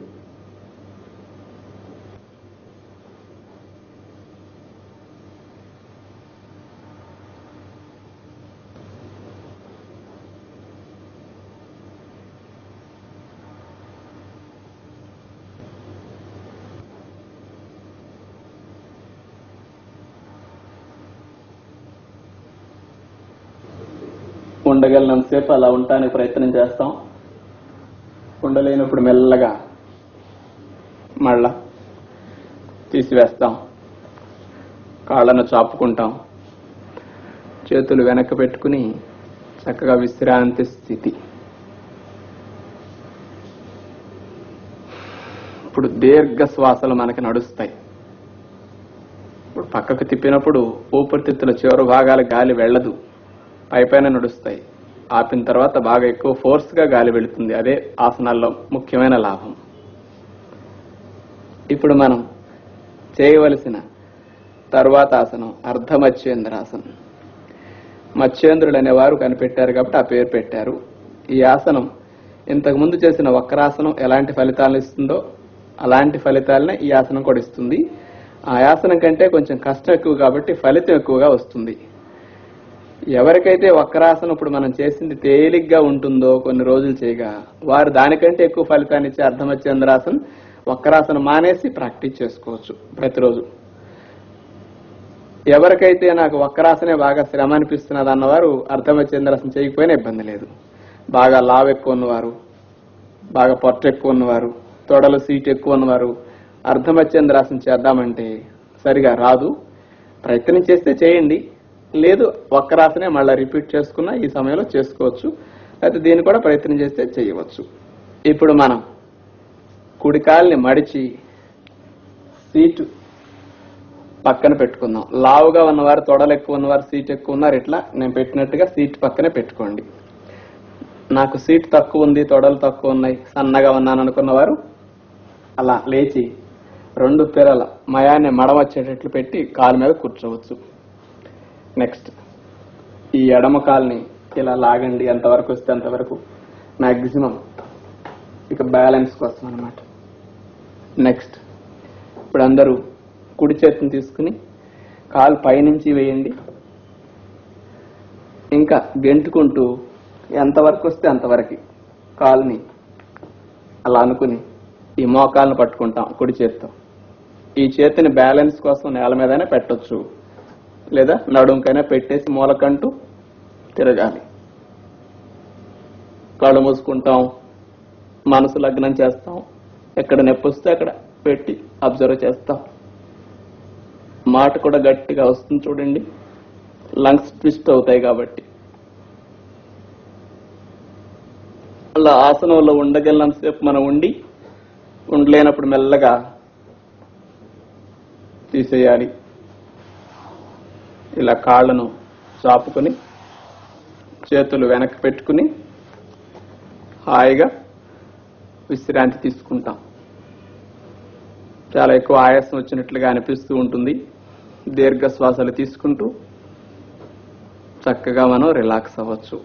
ఉండగలిగినంతసేపు అలా ఉండటానికి ప్రయత్నం చేస్తాం ఉండలేనప్పుడు మెల్లగా మళ్ళా తీసివేస్తాం కాళ్ళను చాపుకుంటాం చేతులు వెనక్కి పెట్టుకుని చక్కగా విశ్రాంతి స్థితి ఇప్పుడు దీర్ఘ శ్వాసలు మనకి నడుస్తాయి ఇప్పుడు పక్కకు తిప్పినప్పుడు ఊపిరితిత్తుల చివరి భాగాల గాలి వెళ్ళదు పైపైన నడుస్తాయి ఆపిన తర్వాత బాగా ఎక్కువ ఫోర్స్ గా గాలి వెళుతుంది అదే ఆసనాల్లో ముఖ్యమైన లాభం ఇప్పుడు మనం చేయవలసిన తర్వాత ఆసనం అర్ధమత్స్యేంద్రాసనం మత్స్యేంద్రుడు అనేవారు కనిపెట్టారు కాబట్టి ఆ పేరు పెట్టారు ఈ ఆసనం ఇంతకు ముందు చేసిన వక్రాసనం ఎలాంటి ఫలితాలను ఇస్తుందో అలాంటి ఫలితాలనే ఈ ఆసనం కూడా ఇస్తుంది ఆ ఆసనం కంటే కొంచెం కష్టం ఎక్కువ కాబట్టి ఫలితం ఎక్కువగా వస్తుంది ఎవరికైతే వక్రాసనం ఇప్పుడు మనం చేసింది తేలిగ్గా ఉంటుందో కొన్ని రోజులు చేయగా వారు దానికంటే ఎక్కువ ఫలితాన్ని ఇచ్చే అర్ధమచంద్రాసనం వక్రాసనం మానేసి ప్రాక్టీస్ చేసుకోవచ్చు ప్రతిరోజు ఎవరికైతే నాకు వక్రాసనే బాగా శ్రమ అనిపిస్తున్నది అన్నవారు అర్ధమచంద్రాసనం చేయకపోయినా ఇబ్బంది లేదు బాగా లావ్ ఎక్కువ ఉన్నవారు బాగా పొట్ట ఎక్కువ ఉన్నవారు తొడలు సీట్ ఎక్కువ ఉన్నవారు అర్ధమచంద్రాసనం చేద్దామంటే సరిగా రాదు ప్రయత్నం చేస్తే చేయండి లేదు వక్రాసనే మళ్ళీ రిపీట్ చేసుకున్నా ఈ సమయంలో చేసుకోవచ్చు అయితే దీన్ని కూడా ప్రయత్నం చేస్తే చేయవచ్చు ఇప్పుడు మనం కుడి కాల్ని మడిచి సీటు పక్కన పెట్టుకుందాం లావుగా ఉన్నవారు తొడలు ఎక్కువ ఉన్నవారు సీట్ ఎక్కువ ఉన్నారు ఇట్లా నేను పెట్టినట్టుగా సీట్ పక్కనే పెట్టుకోండి నాకు సీట్ తక్కువ ఉంది తొడలు తక్కువ ఉన్నాయి సన్నగా ఉన్నాను అనుకున్నవారు అలా లేచి రెండు తెరల మయాన్ని మడవచ్చేటట్లు పెట్టి కాలు మీద కూర్చోవచ్చు నెక్స్ట్ ఈ ఎడమ కాల్ని ఇలా లాగండి ఎంతవరకు వస్తే అంతవరకు మాక్సిమం ఇక బ్యాలెన్స్ కోసం అనమాట నెక్స్ట్ ఇప్పుడు అందరూ కుడి చేతిని తీసుకుని కాలు పైనుంచి వేయండి ఇంకా గెంటుకుంటూ ఎంతవరకు వస్తే అంతవరకు కాలుని అలా అనుకుని ఈ మోకాలను పట్టుకుంటాం కుడి చేత్తో ఈ చేతిని బ్యాలెన్స్ కోసం నేల మీదనే పెట్టొచ్చు లేదా నడుంకైనా పెట్టేసి మూలకంటూ తిరగాలి కళ్ళు మూసుకుంటాం మనసు లగ్నం చేస్తాం ఎక్కడ నొప్పి వస్తే అక్కడ పెట్టి అబ్జర్వ్ చేస్తాం మాట కూడా గట్టిగా వస్తుంది చూడండి లంగ్స్ ట్విస్ట్ అవుతాయి కాబట్టి అలా ఆసనంలో ఉండగలిగినంతసేపు మనం ఉండి ఉండలేనప్పుడు మెల్లగా తీసేయాలి ఇలా కాళ్ళను చాపుకొని చేతులు వెనక్కి పెట్టుకుని హాయిగా విశ్రాంతి తీసుకుంటాం చాలా ఎక్కువ ఆయాసం వచ్చినట్లుగా అనిపిస్తూ ఉంటుంది దీర్ఘ శ్వాసలు తీసుకుంటూ చక్కగా మనం రిలాక్స్ అవ్వచ్చు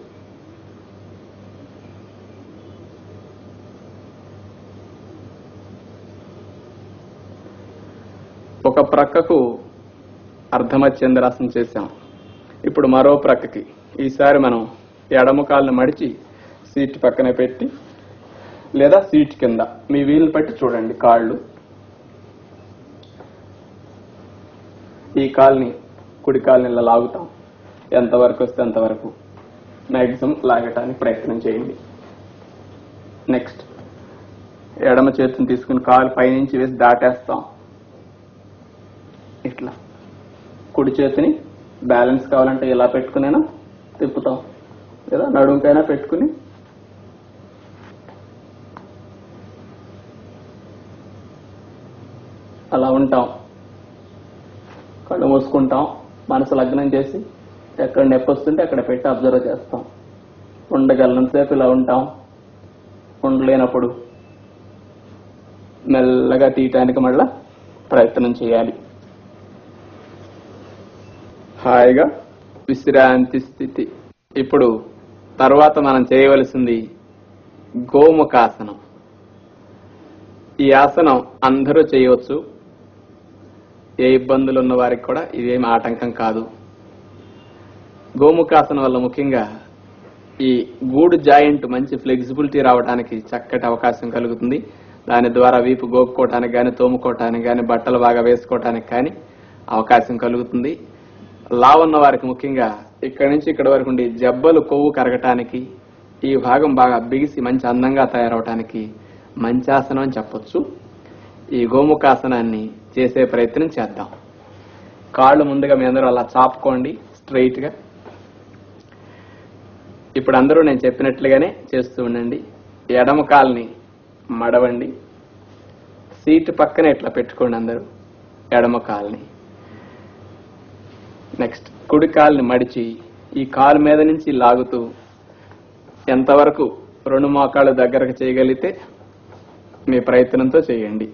ఒక ప్రక్కకు అర్ధమత్యంద్రాసనం చేశాం ఇప్పుడు మరో ప్రక్కకి ఈసారి మనం ఎడమ కాళ్ళను మడిచి సీట్ పక్కనే పెట్టి లేదా సీట్ కింద మీ వీలు పట్టి చూడండి కాళ్ళు ఈ కాల్ని కుడి కాల్ని ఇలా లాగుతాం ఎంతవరకు వస్తే అంతవరకు మ్యాక్సిమం లాగటానికి ప్రయత్నం చేయండి నెక్స్ట్ ఎడమ చేతిని తీసుకుని కాలు పైనుంచి వేసి దాటేస్తాం ఇట్లా కుడి చేతిని బ్యాలెన్స్ కావాలంటే ఇలా పెట్టుకునైనా తిప్పుతాం లేదా నడుంకైనా పెట్టుకుని అలా ఉంటాం కళ్ళు మూసుకుంటాం మనసు లగ్నం చేసి ఎక్కడ నొప్పి వస్తుంటే అక్కడ పెట్టి అబ్జర్వ్ చేస్తాం ఉండగలనంతసేపు ఇలా ఉంటాం ఉండలేనప్పుడు మెల్లగా తీయటానికి మళ్ళా ప్రయత్నం చేయాలి హాయిగా విశ్రాంతి స్థితి ఇప్పుడు తర్వాత మనం చేయవలసింది గోముఖాసనం ఈ ఆసనం అందరూ చేయవచ్చు ఏ ఇబ్బందులు ఉన్న వారికి కూడా ఇదేం ఆటంకం కాదు గోముఖాసనం వల్ల ముఖ్యంగా ఈ గూడు జాయింట్ మంచి ఫ్లెక్సిబిలిటీ రావడానికి చక్కటి అవకాశం కలుగుతుంది దాని ద్వారా వీపు గోపుకోవటానికి కానీ తోముకోవటానికి కానీ బట్టలు బాగా వేసుకోవటానికి కానీ అవకాశం కలుగుతుంది లా ఉన్న వారికి ముఖ్యంగా ఇక్కడి నుంచి ఇక్కడ వరకు ఉండి జబ్బలు కొవ్వు కరగటానికి ఈ భాగం బాగా బిగిసి మంచి అందంగా తయారవటానికి మంచి ఆసనం అని చెప్పొచ్చు ఈ గోముఖాసనాన్ని చేసే ప్రయత్నం చేద్దాం కాళ్ళు ముందుగా మీ అందరూ అలా చాపుకోండి స్ట్రైట్ గా ఇప్పుడు అందరూ నేను చెప్పినట్లుగానే చేస్తూ ఉండండి ఎడమ కాల్ని మడవండి సీటు పక్కన ఇట్లా పెట్టుకోండి అందరూ ఎడమ కాల్ని నెక్స్ట్ కుడి కాల్ని మడిచి ఈ కాలు మీద నుంచి లాగుతూ ఎంతవరకు రెండు మోకాళ్ళు దగ్గరకు చేయగలిగితే మీ ప్రయత్నంతో చేయండి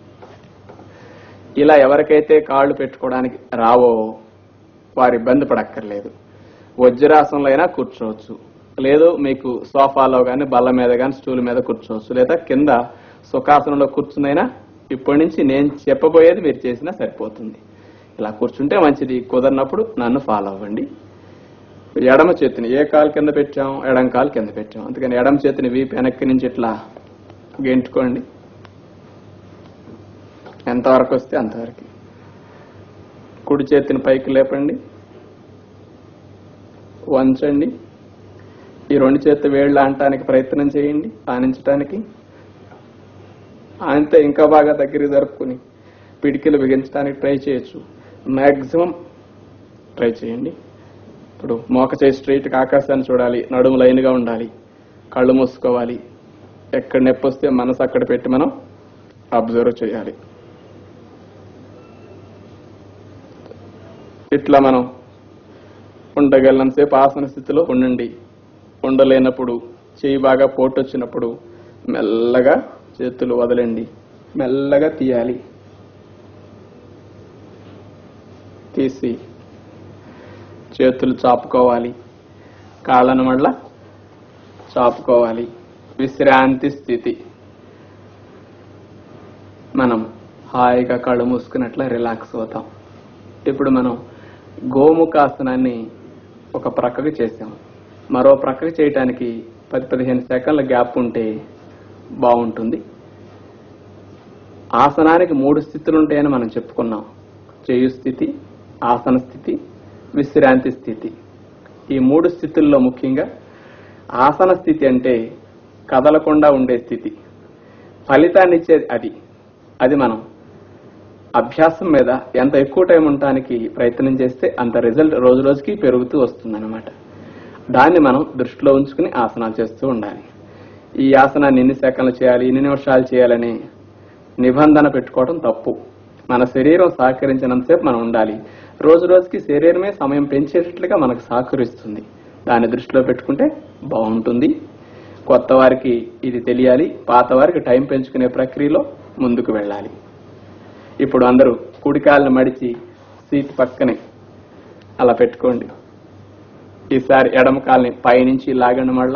ఇలా ఎవరికైతే కాళ్ళు పెట్టుకోవడానికి రావో వారు ఇబ్బంది పడక్కర్లేదు వజ్రాసనంలో అయినా కూర్చోవచ్చు లేదు మీకు సోఫాలో కానీ బల్ల మీద కానీ స్టూల్ మీద కూర్చోవచ్చు లేదా కింద సుఖాసనంలో కూర్చునైనా ఇప్పటి నుంచి నేను చెప్పబోయేది మీరు చేసినా సరిపోతుంది ఇలా కూర్చుంటే మంచిది కుదరినప్పుడు నన్ను ఫాలో అవ్వండి ఎడమ చేతిని ఏ కాలు కింద పెట్టాం ఎడం కాలు కింద పెట్టాం అందుకని ఎడమ చేతిని వీపు వెనక్కి నుంచి ఇట్లా గెంటుకోండి ఎంతవరకు వస్తే అంతవరకు కుడి చేతిని పైకి లేపండి వంచండి ఈ రెండు చేతి వేళ్ళు ఆనటానికి ప్రయత్నం చేయండి ఆనించడానికి ఆనితే ఇంకా బాగా దగ్గరికి జరుపుకుని పిడికిలు బిగించడానికి ట్రై చేయొచ్చు మ్యాక్సిమం ట్రై చేయండి ఇప్పుడు మోక చేసి స్ట్రైట్గా ఆకాశాన్ని చూడాలి నడుము లైన్గా ఉండాలి కళ్ళు మూసుకోవాలి ఎక్కడ నొప్పి వస్తే మనసు అక్కడ పెట్టి మనం అబ్జర్వ్ చేయాలి ఇట్లా మనం ఉండగలనంతసేపు ఆసన స్థితిలో ఉండండి ఉండలేనప్పుడు చేయి బాగా పోటు వచ్చినప్పుడు మెల్లగా చేతులు వదలండి మెల్లగా తీయాలి తీసి చేతులు చాపుకోవాలి కాళ్ళను మళ్ళా చాపుకోవాలి విశ్రాంతి స్థితి మనం హాయిగా కళ్ళు మూసుకున్నట్ల రిలాక్స్ అవుతాం ఇప్పుడు మనం గోముఖాసనాన్ని ఒక ప్రక్కకి చేసాం మరో ప్రక్కకి చేయటానికి పది పదిహేను సెకండ్ల గ్యాప్ ఉంటే బాగుంటుంది ఆసనానికి మూడు స్థితులు ఉంటాయని మనం చెప్పుకున్నాం చేయు స్థితి ఆసన స్థితి విశ్రాంతి స్థితి ఈ మూడు స్థితుల్లో ముఖ్యంగా ఆసన స్థితి అంటే కదలకుండా ఉండే స్థితి ఫలితాన్ని ఇచ్చేది అది అది మనం అభ్యాసం మీద ఎంత ఎక్కువ టైం ఉండటానికి ప్రయత్నం చేస్తే అంత రిజల్ట్ రోజు రోజుకి పెరుగుతూ వస్తుందన్నమాట దాన్ని మనం దృష్టిలో ఉంచుకుని ఆసనాలు చేస్తూ ఉండాలి ఈ ఆసనాన్ని ఎన్ని సెకండ్లు చేయాలి ఎన్ని నిమిషాలు చేయాలని నిబంధన పెట్టుకోవడం తప్పు మన శరీరం సహకరించినంతసేపు మనం ఉండాలి రోజు రోజుకి శరీరమే సమయం పెంచేటట్లుగా మనకు సహకరిస్తుంది దాన్ని దృష్టిలో పెట్టుకుంటే బాగుంటుంది కొత్త వారికి ఇది తెలియాలి పాత వారికి టైం పెంచుకునే ప్రక్రియలో ముందుకు వెళ్ళాలి ఇప్పుడు అందరూ కుడికాలను మడిచి సీట్ పక్కనే అలా పెట్టుకోండి ఈసారి ఎడమ కాల్ని పైనుంచి లాగండి మళ్ళా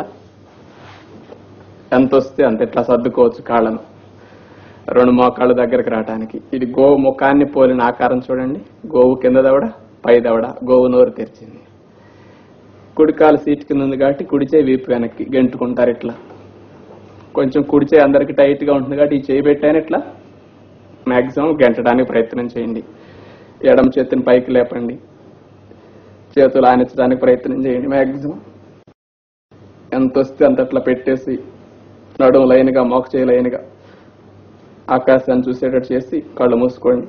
ఎంత వస్తే అంత ఇట్లా సర్దుకోవచ్చు కాళ్ళను రెండు మోకాళ్ళ దగ్గరకు రావడానికి ఇది గోవు ముఖాన్ని పోలిన ఆకారం చూడండి గోవు కింద దవడ పై దవడ గోవు నోరు తెరిచింది కుడికాలు సీట్ కింద ఉంది కాబట్టి కుడిచే వీపు వెనక్కి గెంటుకుంటారు ఇట్లా కొంచెం కుడిచే అందరికి టైట్ గా ఉంటుంది కాబట్టి ఈ చేయి పెట్టాను ఇట్లా మాక్సిమం గెంటడానికి ప్రయత్నం చేయండి ఎడమ చేతిని పైకి లేపండి చేతులు ఆనించడానికి ప్రయత్నం చేయండి మాక్సిమం ఎంత వస్తే అంత అట్లా పెట్టేసి నడుము లైన్గా మోక చేయి లైన్గా ఆకాశాన్ని చూసేటట్టు చేసి కళ్ళు మూసుకోండి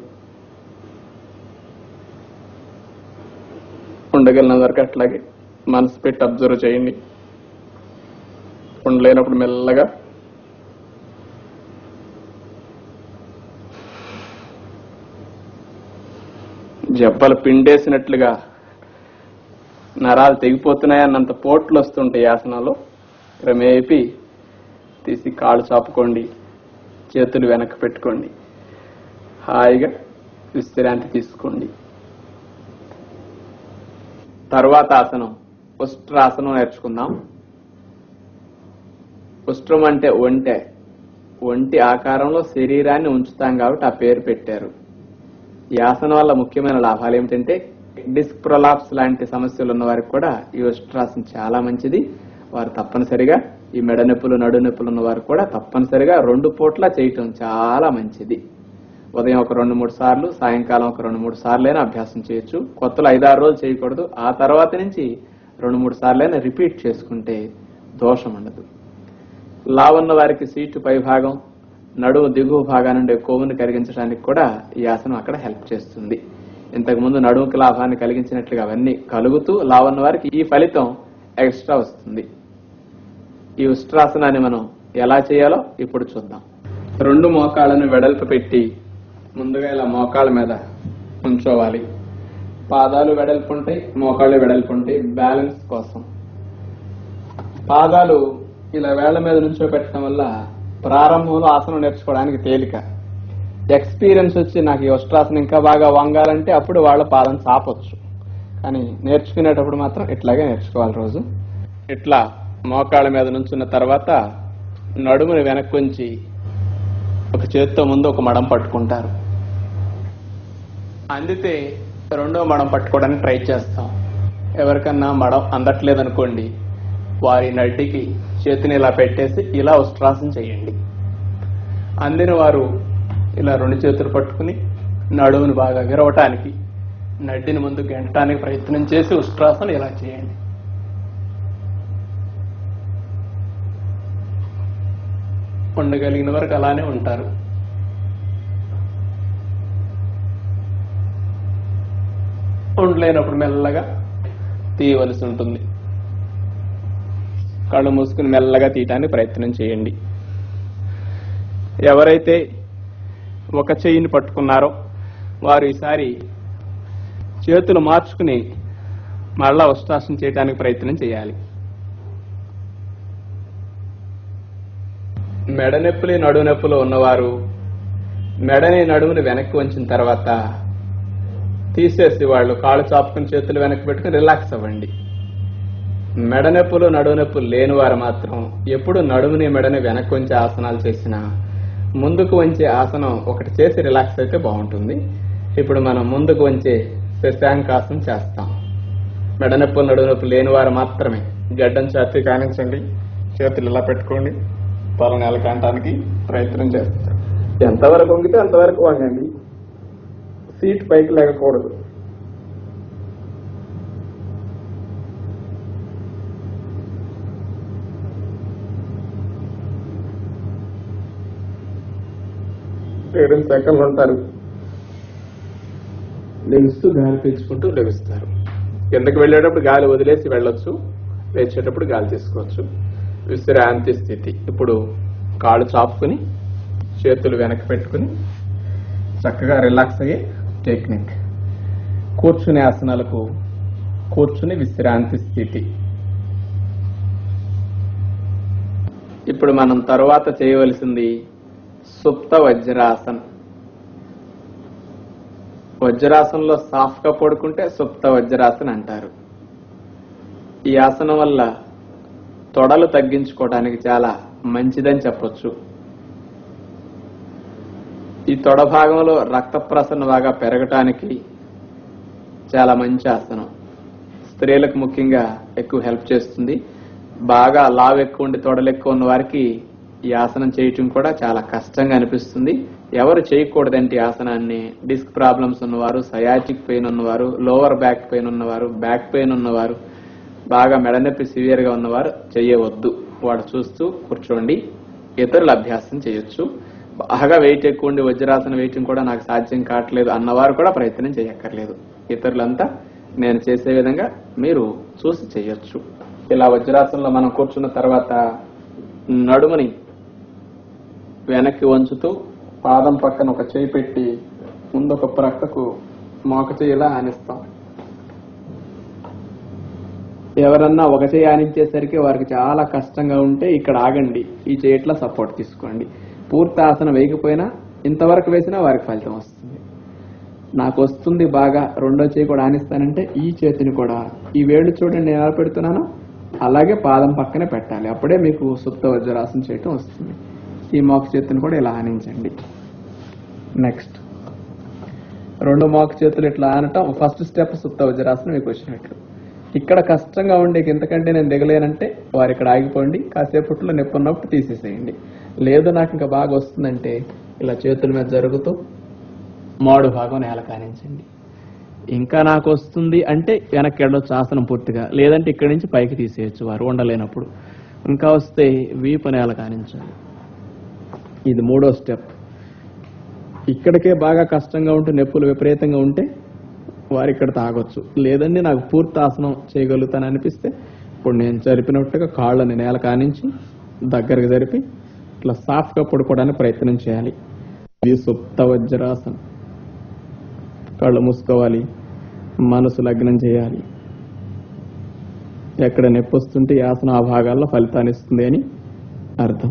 ఉండగలిగిన వరకు అట్లాగే మనసు పెట్టి అబ్జర్వ్ చేయండి ఉండలేనప్పుడు మెల్లగా జబ్బలు పిండేసినట్లుగా నరాలు తెగిపోతున్నాయన్నంత పోట్లు వస్తుంటాయి ఈ ఆసనాలు క్రమేపీ తీసి కాళ్ళు చాపుకోండి చేతులు వెనక్కి పెట్టుకోండి హాయిగా విశ్రాంతి తీసుకోండి తర్వాత ఆసనం ఉష్ట్రాసనం నేర్చుకుందాం ఉష్ట్రం అంటే ఒంటె ఒంటి ఆకారంలో శరీరాన్ని ఉంచుతాం కాబట్టి ఆ పేరు పెట్టారు ఈ ఆసనం వల్ల ముఖ్యమైన లాభాలు ఏమిటంటే డిస్క్ ప్రొలాప్స్ లాంటి సమస్యలు ఉన్న వారికి కూడా ఈ ఉష్ట్రాసనం చాలా మంచిది వారు తప్పనిసరిగా ఈ మెడ నొప్పులు నడు నొప్పులు ఉన్న వారు కూడా తప్పనిసరిగా రెండు పూట్ల చేయటం చాలా మంచిది ఉదయం ఒక రెండు మూడు సార్లు సాయంకాలం ఒక రెండు మూడు సార్లైనా అభ్యాసం చేయొచ్చు కొత్తలో ఐదారు రోజులు చేయకూడదు ఆ తర్వాత నుంచి రెండు మూడు సార్లైనా రిపీట్ చేసుకుంటే దోషం ఉండదు లావున్న వారికి సీటు పై భాగం నడుము దిగువ భాగం నుండి కొవ్వును కరిగించడానికి కూడా ఈ ఆసనం అక్కడ హెల్ప్ చేస్తుంది ఇంతకు ముందు నడుముకి లాభాన్ని కలిగించినట్లుగా అవన్నీ కలుగుతూ లావున్న వారికి ఈ ఫలితం ఎక్స్ట్రా వస్తుంది ఈ ఉష్ట్రాసనాన్ని మనం ఎలా చేయాలో ఇప్పుడు చూద్దాం రెండు మోకాళ్ళను వెడల్పు పెట్టి ముందుగా ఇలా మోకాళ్ళ మీద ఉంచోవాలి పాదాలు వెడల్పు ఉంటాయి మోకాళ్ళు వెడల్పు ఉంటాయి బ్యాలెన్స్ కోసం పాదాలు ఇలా వేళ్ల మీద నుంచో పెట్టడం వల్ల ప్రారంభంలో ఆసనం నేర్చుకోవడానికి తేలిక ఎక్స్పీరియన్స్ వచ్చి నాకు ఈ ఉష్ట్రాసనం ఇంకా బాగా వంగాలంటే అప్పుడు వాళ్ళ పాదం చాపొచ్చు కానీ నేర్చుకునేటప్పుడు మాత్రం ఇట్లాగే నేర్చుకోవాలి రోజు ఇట్లా మోకాళ్ళ మీద నుంచున్న తర్వాత నడుముని వెనక్కి ఉంచి ఒక చేత్తో ముందు ఒక మడం పట్టుకుంటారు అందితే రెండో మడం పట్టుకోవడానికి ట్రై చేస్తాం ఎవరికన్నా మడం అందట్లేదు అనుకోండి వారి నడ్డికి చేతిని ఇలా పెట్టేసి ఇలా ఉష్ట్రాసనం చేయండి అందిన వారు ఇలా రెండు చేతులు పట్టుకుని నడుముని బాగా విరవటానికి నడ్డిని ముందు గెంటడానికి ప్రయత్నం చేసి ఉష్ట్రాసనం ఇలా చేయండి ఉండగలిగిన వరకు అలానే ఉంటారు ఉండలేనప్పుడు మెల్లగా తీయవలసి ఉంటుంది కళ్ళు మూసుకుని మెల్లగా తీయటానికి ప్రయత్నం చేయండి ఎవరైతే ఒక చెయ్యిని పట్టుకున్నారో వారు ఈసారి చేతులు మార్చుకుని మరలా ఉష్టాసన చేయడానికి ప్రయత్నం చేయాలి మెడ నొప్పులు నడుము నొప్పులు ఉన్నవారు మెడని నడుముని వెనక్కి వంచిన తర్వాత తీసేసి వాళ్ళు కాళ్ళు చాపుకుని చేతులు వెనక్కి పెట్టుకుని రిలాక్స్ అవ్వండి మెడ నొప్పులు నడుము నొప్పులు లేని వారు మాత్రం ఎప్పుడు నడుముని మెడని వెనక్కి వంచే ఆసనాలు చేసినా ముందుకు వంచే ఆసనం ఒకటి చేసి రిలాక్స్ అయితే బాగుంటుంది ఇప్పుడు మనం ముందుకు వంచే శశాంకాసనం చేస్తాం మెడ నొప్పులు నడుము నొప్పులు లేని వారు మాత్రమే గడ్డం చేతి కానించండి చేతులు ఇలా పెట్టుకోండి తల నెల కాంటానికి ప్రయత్నం చేస్తారు ఎంతవరకు వంగితే అంతవరకు వంగండి సీట్ పైకి లేకూడదు ఏడు సెకండ్లు ఉంటారు లెగుస్తూ గాలి పీల్చుకుంటూ లెగుస్తారు కిందకి వెళ్ళేటప్పుడు గాలి వదిలేసి వెళ్ళొచ్చు లేచేటప్పుడు గాలి తీసుకోవచ్చు విశ్రాంతి స్థితి ఇప్పుడు కాళ్ళు చాపుకుని చేతులు వెనక్కి పెట్టుకుని చక్కగా రిలాక్స్ అయ్యే టెక్నిక్ కూర్చునే ఆసనాలకు కూర్చుని విశ్రాంతి స్థితి ఇప్పుడు మనం తరువాత చేయవలసింది సుప్త వజ్రాసన్ వజ్రాసనంలో సాఫ్ట్ గా పడుకుంటే సుప్త వజ్రాసన్ అంటారు ఈ ఆసనం వల్ల తొడలు తగ్గించుకోవడానికి చాలా మంచిదని చెప్పొచ్చు ఈ తొడ భాగంలో రక్త ప్రసరణ బాగా పెరగటానికి చాలా మంచి ఆసనం స్త్రీలకు ముఖ్యంగా ఎక్కువ హెల్ప్ చేస్తుంది బాగా లావు ఎక్కువ ఉండి తొడలు ఎక్కువ ఉన్న వారికి ఈ ఆసనం చేయటం కూడా చాలా కష్టంగా అనిపిస్తుంది ఎవరు చేయకూడదంటే ఈ ఆసనాన్ని డిస్క్ ప్రాబ్లమ్స్ ఉన్నవారు సయాటిక్ పెయిన్ ఉన్నవారు లోవర్ బ్యాక్ పెయిన్ ఉన్నవారు బ్యాక్ పెయిన్ ఉన్నవారు బాగా మెడనొప్పి సివియర్ గా ఉన్నవారు చేయవద్దు వాడు చూస్తూ కూర్చోండి ఇతరులు అభ్యాసం చేయొచ్చు బాగా వెయిట్ ఎక్కువ ఉండి వజ్రాసనం వేయటం కూడా నాకు సాధ్యం కావట్లేదు అన్నవారు కూడా ప్రయత్నం చేయక్కర్లేదు ఇతరులంతా నేను చేసే విధంగా మీరు చూసి చేయొచ్చు ఇలా వజ్రాసనంలో మనం కూర్చున్న తర్వాత నడుముని వెనక్కి వంచుతూ పాదం పక్కన ఒక చేయి పెట్టి ముందు ఒక ప్రక్కకు మోక చేయి ఇలా ఆనిస్తాం ఎవరన్నా ఒక చేయి ఆనించేసరికి వారికి చాలా కష్టంగా ఉంటే ఇక్కడ ఆగండి ఈ చేయట్లా సపోర్ట్ తీసుకోండి పూర్తి ఆసనం వేయకపోయినా ఇంతవరకు వేసినా వారికి ఫలితం వస్తుంది నాకు వస్తుంది బాగా రెండో చేయి కూడా ఆనిస్తానంటే ఈ చేతిని కూడా ఈ వేళ్ళు చూడండి నేను ఎలా పెడుతున్నానో అలాగే పాదం పక్కనే పెట్టాలి అప్పుడే మీకు సుప్త వజ్రాసనం చేయటం వస్తుంది ఈ మోక చేతిని కూడా ఇలా ఆనించండి నెక్స్ట్ రెండు మోక చేతులు ఇట్లా ఆనటం ఫస్ట్ స్టెప్ సుప్త వజ్రాసనం మీకు వచ్చినట్లు ఇక్కడ కష్టంగా ఉండే ఇంతకంటే నేను దిగలేనంటే వారు ఇక్కడ ఆగిపోండి కాసేపట్లో నొప్పి ఉన్నప్పుడు తీసేసేయండి లేదు నాకు ఇంకా బాగా వస్తుందంటే ఇలా చేతుల మీద జరుగుతూ మోడు భాగం నేల కానించండి ఇంకా నాకు వస్తుంది అంటే వెనక్కి వెళ్ళొచ్చు ఆసనం పూర్తిగా లేదంటే ఇక్కడి నుంచి పైకి తీసేయచ్చు వారు ఉండలేనప్పుడు ఇంకా వస్తే వీపు నేల కానించాలి ఇది మూడో స్టెప్ ఇక్కడికే బాగా కష్టంగా ఉంటే నొప్పులు విపరీతంగా ఉంటే వారు ఇక్కడ తాగొచ్చు లేదండి నాకు పూర్తి ఆసనం చేయగలుగుతాను అనిపిస్తే ఇప్పుడు నేను జరిపినట్టుగా కాళ్ళని నేల కానించి దగ్గరకు జరిపి ఇట్లా సాఫ్ట్గా పడుకోవడానికి ప్రయత్నం చేయాలి ఇది సుప్త వజ్రాసనం కళ్ళు మూసుకోవాలి మనసు లగ్నం చేయాలి ఎక్కడ నొప్పి వస్తుంటే ఈ ఆసనం ఆ భాగాల్లో ఫలితాన్ని ఇస్తుంది అని అర్థం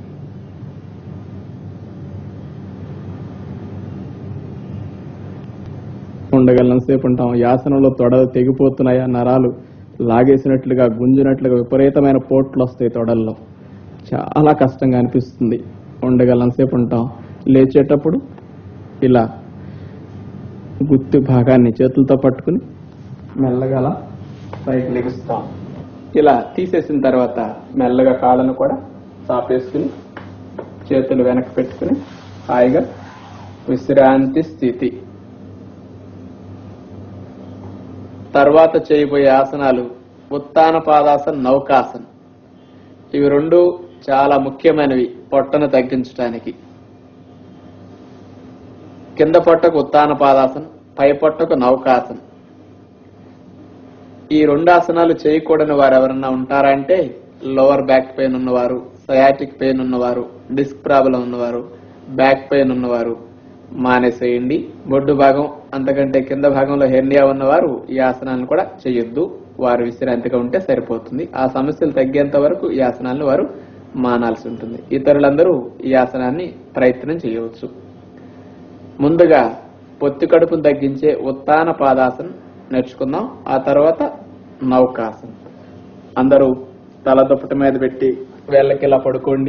ఉండగలనంతసేపు ఉంటాం యాసనంలో తొడలు తెగిపోతున్నాయా నరాలు లాగేసినట్లుగా గుంజినట్లుగా విపరీతమైన పోట్లు వస్తాయి తొడల్లో చాలా కష్టంగా అనిపిస్తుంది ఉండగలనంతసేపు ఉంటాం లేచేటప్పుడు ఇలా గుత్తి భాగాన్ని చేతులతో పట్టుకుని మెల్లగా అలా పైకి లెగుస్తాం ఇలా తీసేసిన తర్వాత మెల్లగా కాళ్ళను కూడా చాపేసుకుని చేతులు వెనక్కి పెట్టుకుని హాయిగా విశ్రాంతి స్థితి తర్వాత చేయబోయే ఆసనాలు ఉత్తాన పాదాసన్ నౌకాసన్ ఇవి రెండు చాలా ముఖ్యమైనవి పొట్టను తగ్గించడానికి కింద పొట్టకు ఉత్తాన పాదాసన్ పై పొట్టకు నౌకాసన్ ఈ రెండు ఆసనాలు చేయకూడని వారు ఎవరన్నా ఉంటారా అంటే లోవర్ బ్యాక్ పెయిన్ ఉన్నవారు సయాటిక్ పెయిన్ ఉన్నవారు డిస్క్ ప్రాబ్లం ఉన్నవారు బ్యాక్ పెయిన్ ఉన్నవారు మానేసేయండి బొడ్డు భాగం అంతకంటే కింద భాగంలో హెర్నియా ఉన్నవారు ఈ ఆసనాలను కూడా చేయొద్దు వారు విశ్రాంతిగా ఉంటే సరిపోతుంది ఆ సమస్యలు తగ్గేంత వరకు ఈ ఆసనాలను వారు మానాల్సి ఉంటుంది ఇతరులందరూ ఈ ఆసనాన్ని ప్రయత్నం చేయవచ్చు ముందుగా పొత్తి కడుపును తగ్గించే ఉత్తాన పాదాసనం నేర్చుకుందాం ఆ తర్వాత నౌకాసనం అందరూ తల దుప్పటి మీద పెట్టి వేళ్ళకి ఇలా పడుకోండి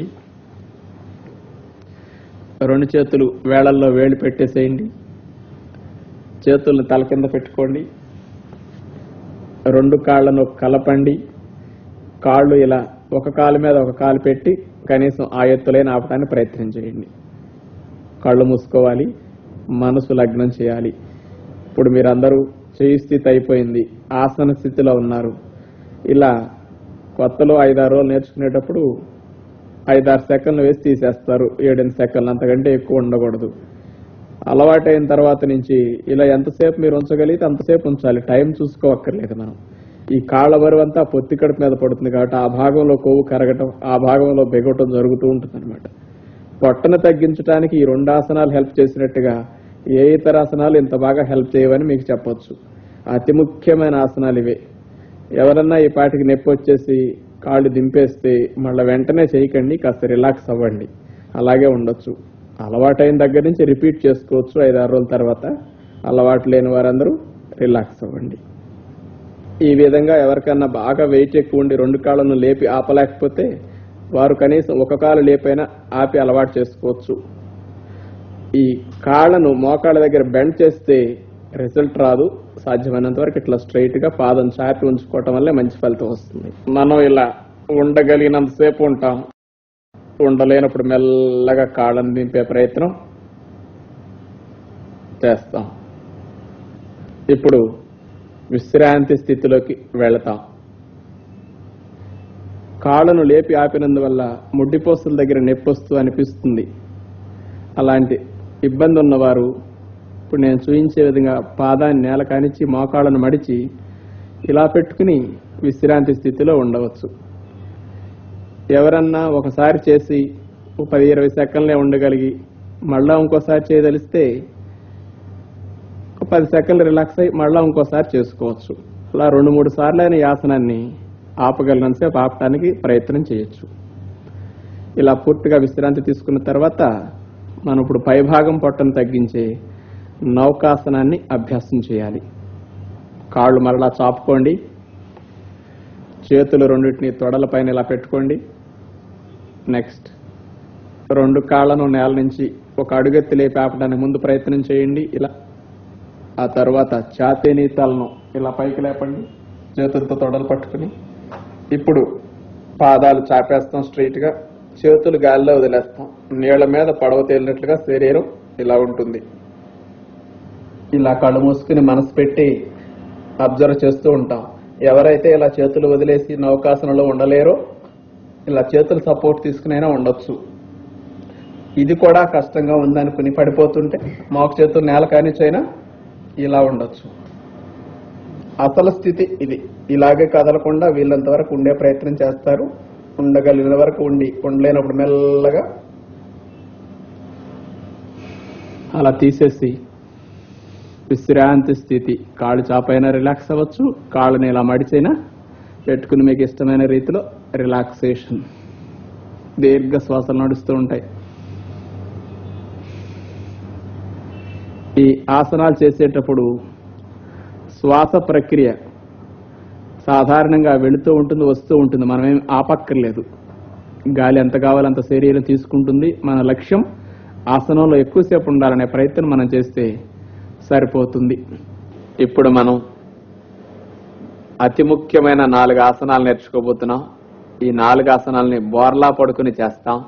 రెండు చేతులు వేళల్లో వేళ్ళు పెట్టేసేయండి చేతులను తల కింద పెట్టుకోండి రెండు కాళ్ళను కలపండి కాళ్ళు ఇలా ఒక కాలు మీద ఒక కాలు పెట్టి కనీసం ఆ ఎత్తులైన ఆపడానికి ప్రయత్నం చేయండి కళ్ళు మూసుకోవాలి మనసు లగ్నం చేయాలి ఇప్పుడు మీరందరూ చేయి స్థితి అయిపోయింది ఆసన స్థితిలో ఉన్నారు ఇలా కొత్తలో ఐదారు రోజులు నేర్చుకునేటప్పుడు ఐదారు సెకండ్లు వేసి తీసేస్తారు ఏడెనిమిది సెకండ్లు అంతకంటే ఎక్కువ ఉండకూడదు అలవాటైన తర్వాత నుంచి ఇలా ఎంతసేపు మీరు ఉంచగలిగితే అంతసేపు ఉంచాలి టైం చూసుకోవక్కర్లేదు మనం ఈ కాళ్ళ బరువు అంతా పొత్తి కడుపు మీద పడుతుంది కాబట్టి ఆ భాగంలో కొవ్వు కరగటం ఆ భాగంలో బెగటం జరుగుతూ ఉంటుంది అనమాట పొట్టను తగ్గించడానికి ఈ రెండు ఆసనాలు హెల్ప్ చేసినట్టుగా ఏ ఇతర ఆసనాలు ఇంత బాగా హెల్ప్ చేయవని మీకు చెప్పొచ్చు అతి ముఖ్యమైన ఆసనాలు ఇవే ఎవరన్నా ఈ పాటికి నొప్పి వచ్చేసి కాళ్ళు దింపేస్తే మళ్ళీ వెంటనే చేయకండి కాస్త రిలాక్స్ అవ్వండి అలాగే ఉండొచ్చు అలవాటైన దగ్గర నుంచి రిపీట్ చేసుకోవచ్చు ఐదారు రోజుల తర్వాత అలవాటు లేని వారందరూ రిలాక్స్ అవ్వండి ఈ విధంగా ఎవరికన్నా బాగా వెయిట్ ఎక్కువ ఉండి రెండు కాళ్ళను లేపి ఆపలేకపోతే వారు కనీసం ఒక కాలు లేపైనా ఆపి అలవాటు చేసుకోవచ్చు ఈ కాళ్ళను మోకాళ్ళ దగ్గర బెండ్ చేస్తే రిజల్ట్ రాదు సాధ్యమైనంత వరకు ఇట్లా స్ట్రైట్ గా పాదం చాపి ఉంచుకోవటం వల్లే మంచి ఫలితం వస్తుంది మనం ఇలా ఉండగలిగినంతసేపు ఉంటాం ఉండలేనప్పుడు మెల్లగా కాళ్ళను దింపే ప్రయత్నం చేస్తాం ఇప్పుడు విశ్రాంతి స్థితిలోకి వెళతాం కాళ్ళను లేపి ఆపినందువల్ల ముడ్డిపోస్తుల దగ్గర నొప్పి వస్తూ అనిపిస్తుంది అలాంటి ఇబ్బంది ఉన్నవారు ఇప్పుడు నేను చూపించే విధంగా పాదాన్ని నేల కానిచ్చి మోకాళ్ళను మడిచి ఇలా పెట్టుకుని విశ్రాంతి స్థితిలో ఉండవచ్చు ఎవరన్నా ఒకసారి చేసి ఓ పది ఇరవై సెకండ్లే ఉండగలిగి మళ్ళా ఇంకోసారి చేయదలిస్తే ఒక పది సెకండ్లు రిలాక్స్ అయ్యి మళ్ళా ఇంకోసారి చేసుకోవచ్చు అలా రెండు మూడు సార్లు అయిన ఈ ఆసనాన్ని ఆపగలిగినంతసేపు ఆపడానికి ప్రయత్నం చేయొచ్చు ఇలా పూర్తిగా విశ్రాంతి తీసుకున్న తర్వాత మనం ఇప్పుడు పైభాగం పొట్టను తగ్గించే నౌకాసనాన్ని అభ్యాసం చేయాలి కాళ్ళు మరలా చాపుకోండి చేతులు రెండింటిని తొడలపైన ఇలా పెట్టుకోండి నెక్స్ట్ రెండు కాళ్ళను నేల నుంచి ఒక అడుగెత్తి లేపి ఆపడానికి ముందు ప్రయత్నం చేయండి ఇలా ఆ తర్వాత ఛాతీని తలను ఇలా పైకి లేపండి చేతులతో తొడలు పట్టుకుని ఇప్పుడు పాదాలు చాపేస్తాం స్ట్రైట్ గా చేతులు గాలిలో వదిలేస్తాం నీళ్ల మీద పడవ తేలినట్లుగా శరీరం ఇలా ఉంటుంది ఇలా కళ్ళు మూసుకుని మనసు పెట్టి అబ్జర్వ్ చేస్తూ ఉంటాం ఎవరైతే ఇలా చేతులు వదిలేసి నౌకాసనలో ఉండలేరో ఇలా చేతులు సపోర్ట్ తీసుకునైనా ఉండొచ్చు ఇది కూడా కష్టంగా ఉందనుకుని పడిపోతుంటే మోక చేతులు నేల కానిచైనా ఇలా ఉండొచ్చు అసలు స్థితి ఇది ఇలాగే కదలకుండా వీళ్ళంత వరకు ఉండే ప్రయత్నం చేస్తారు ఉండగలిగిన వరకు ఉండి ఉండలేనప్పుడు మెల్లగా అలా తీసేసి విశ్రాంతి స్థితి కాళ్ళు చాపైనా రిలాక్స్ అవ్వచ్చు కాళ్ళని ఇలా మడిచైనా పెట్టుకుని మీకు ఇష్టమైన రీతిలో రిలాక్సేషన్ దీర్ఘ శ్వాసలు నడుస్తూ ఉంటాయి ఈ ఆసనాలు చేసేటప్పుడు శ్వాస ప్రక్రియ సాధారణంగా వెళుతూ ఉంటుంది వస్తూ ఉంటుంది మనమేం ఆపక్కర్లేదు గాలి ఎంత కావాలంత శరీరం తీసుకుంటుంది మన లక్ష్యం ఆసనంలో ఎక్కువసేపు ఉండాలనే ప్రయత్నం మనం చేస్తే సరిపోతుంది ఇప్పుడు మనం అతి ముఖ్యమైన నాలుగు ఆసనాలు నేర్చుకోబోతున్నాం ఈ నాలుగు ఆసనాలని బోర్లా పడుకుని చేస్తాం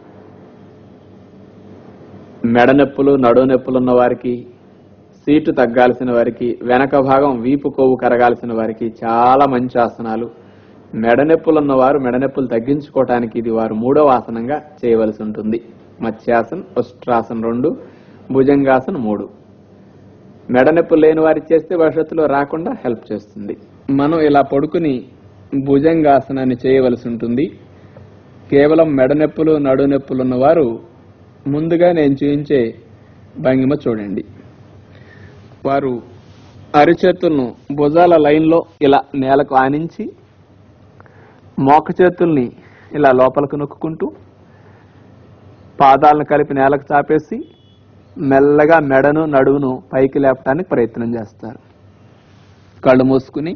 మెడ నొప్పులు నడువు నొప్పులు ఉన్న వారికి సీటు తగ్గాల్సిన వారికి వెనక భాగం వీపు కొవ్వు కరగాల్సిన వారికి చాలా మంచి ఆసనాలు మెడ నొప్పులు ఉన్నవారు మెడ నొప్పులు తగ్గించుకోవటానికి ఇది వారు మూడవ ఆసనంగా చేయవలసి ఉంటుంది మత్స్యాసన్ ఉష్ట్రాసన్ రెండు భుజంగాసన్ మూడు మెడ నొప్పులు లేని వారికి చేస్తే భవిష్యత్తులో రాకుండా హెల్ప్ చేస్తుంది మనం ఇలా పడుకుని భుజంగాసనాన్ని చేయవలసి ఉంటుంది కేవలం మెడ నొప్పులు నడు నొప్పులు ఉన్నవారు ముందుగా నేను చూపించే భంగిమ చూడండి వారు అరిచేతులను భుజాల లైన్లో ఇలా నేలకు ఆనించి మోక చేతుల్ని ఇలా లోపలికి నొక్కుంటూ పాదాలను కలిపి నేలకు చాపేసి మెల్లగా మెడను నడువును పైకి లేపడానికి ప్రయత్నం చేస్తారు కళ్ళు మూసుకుని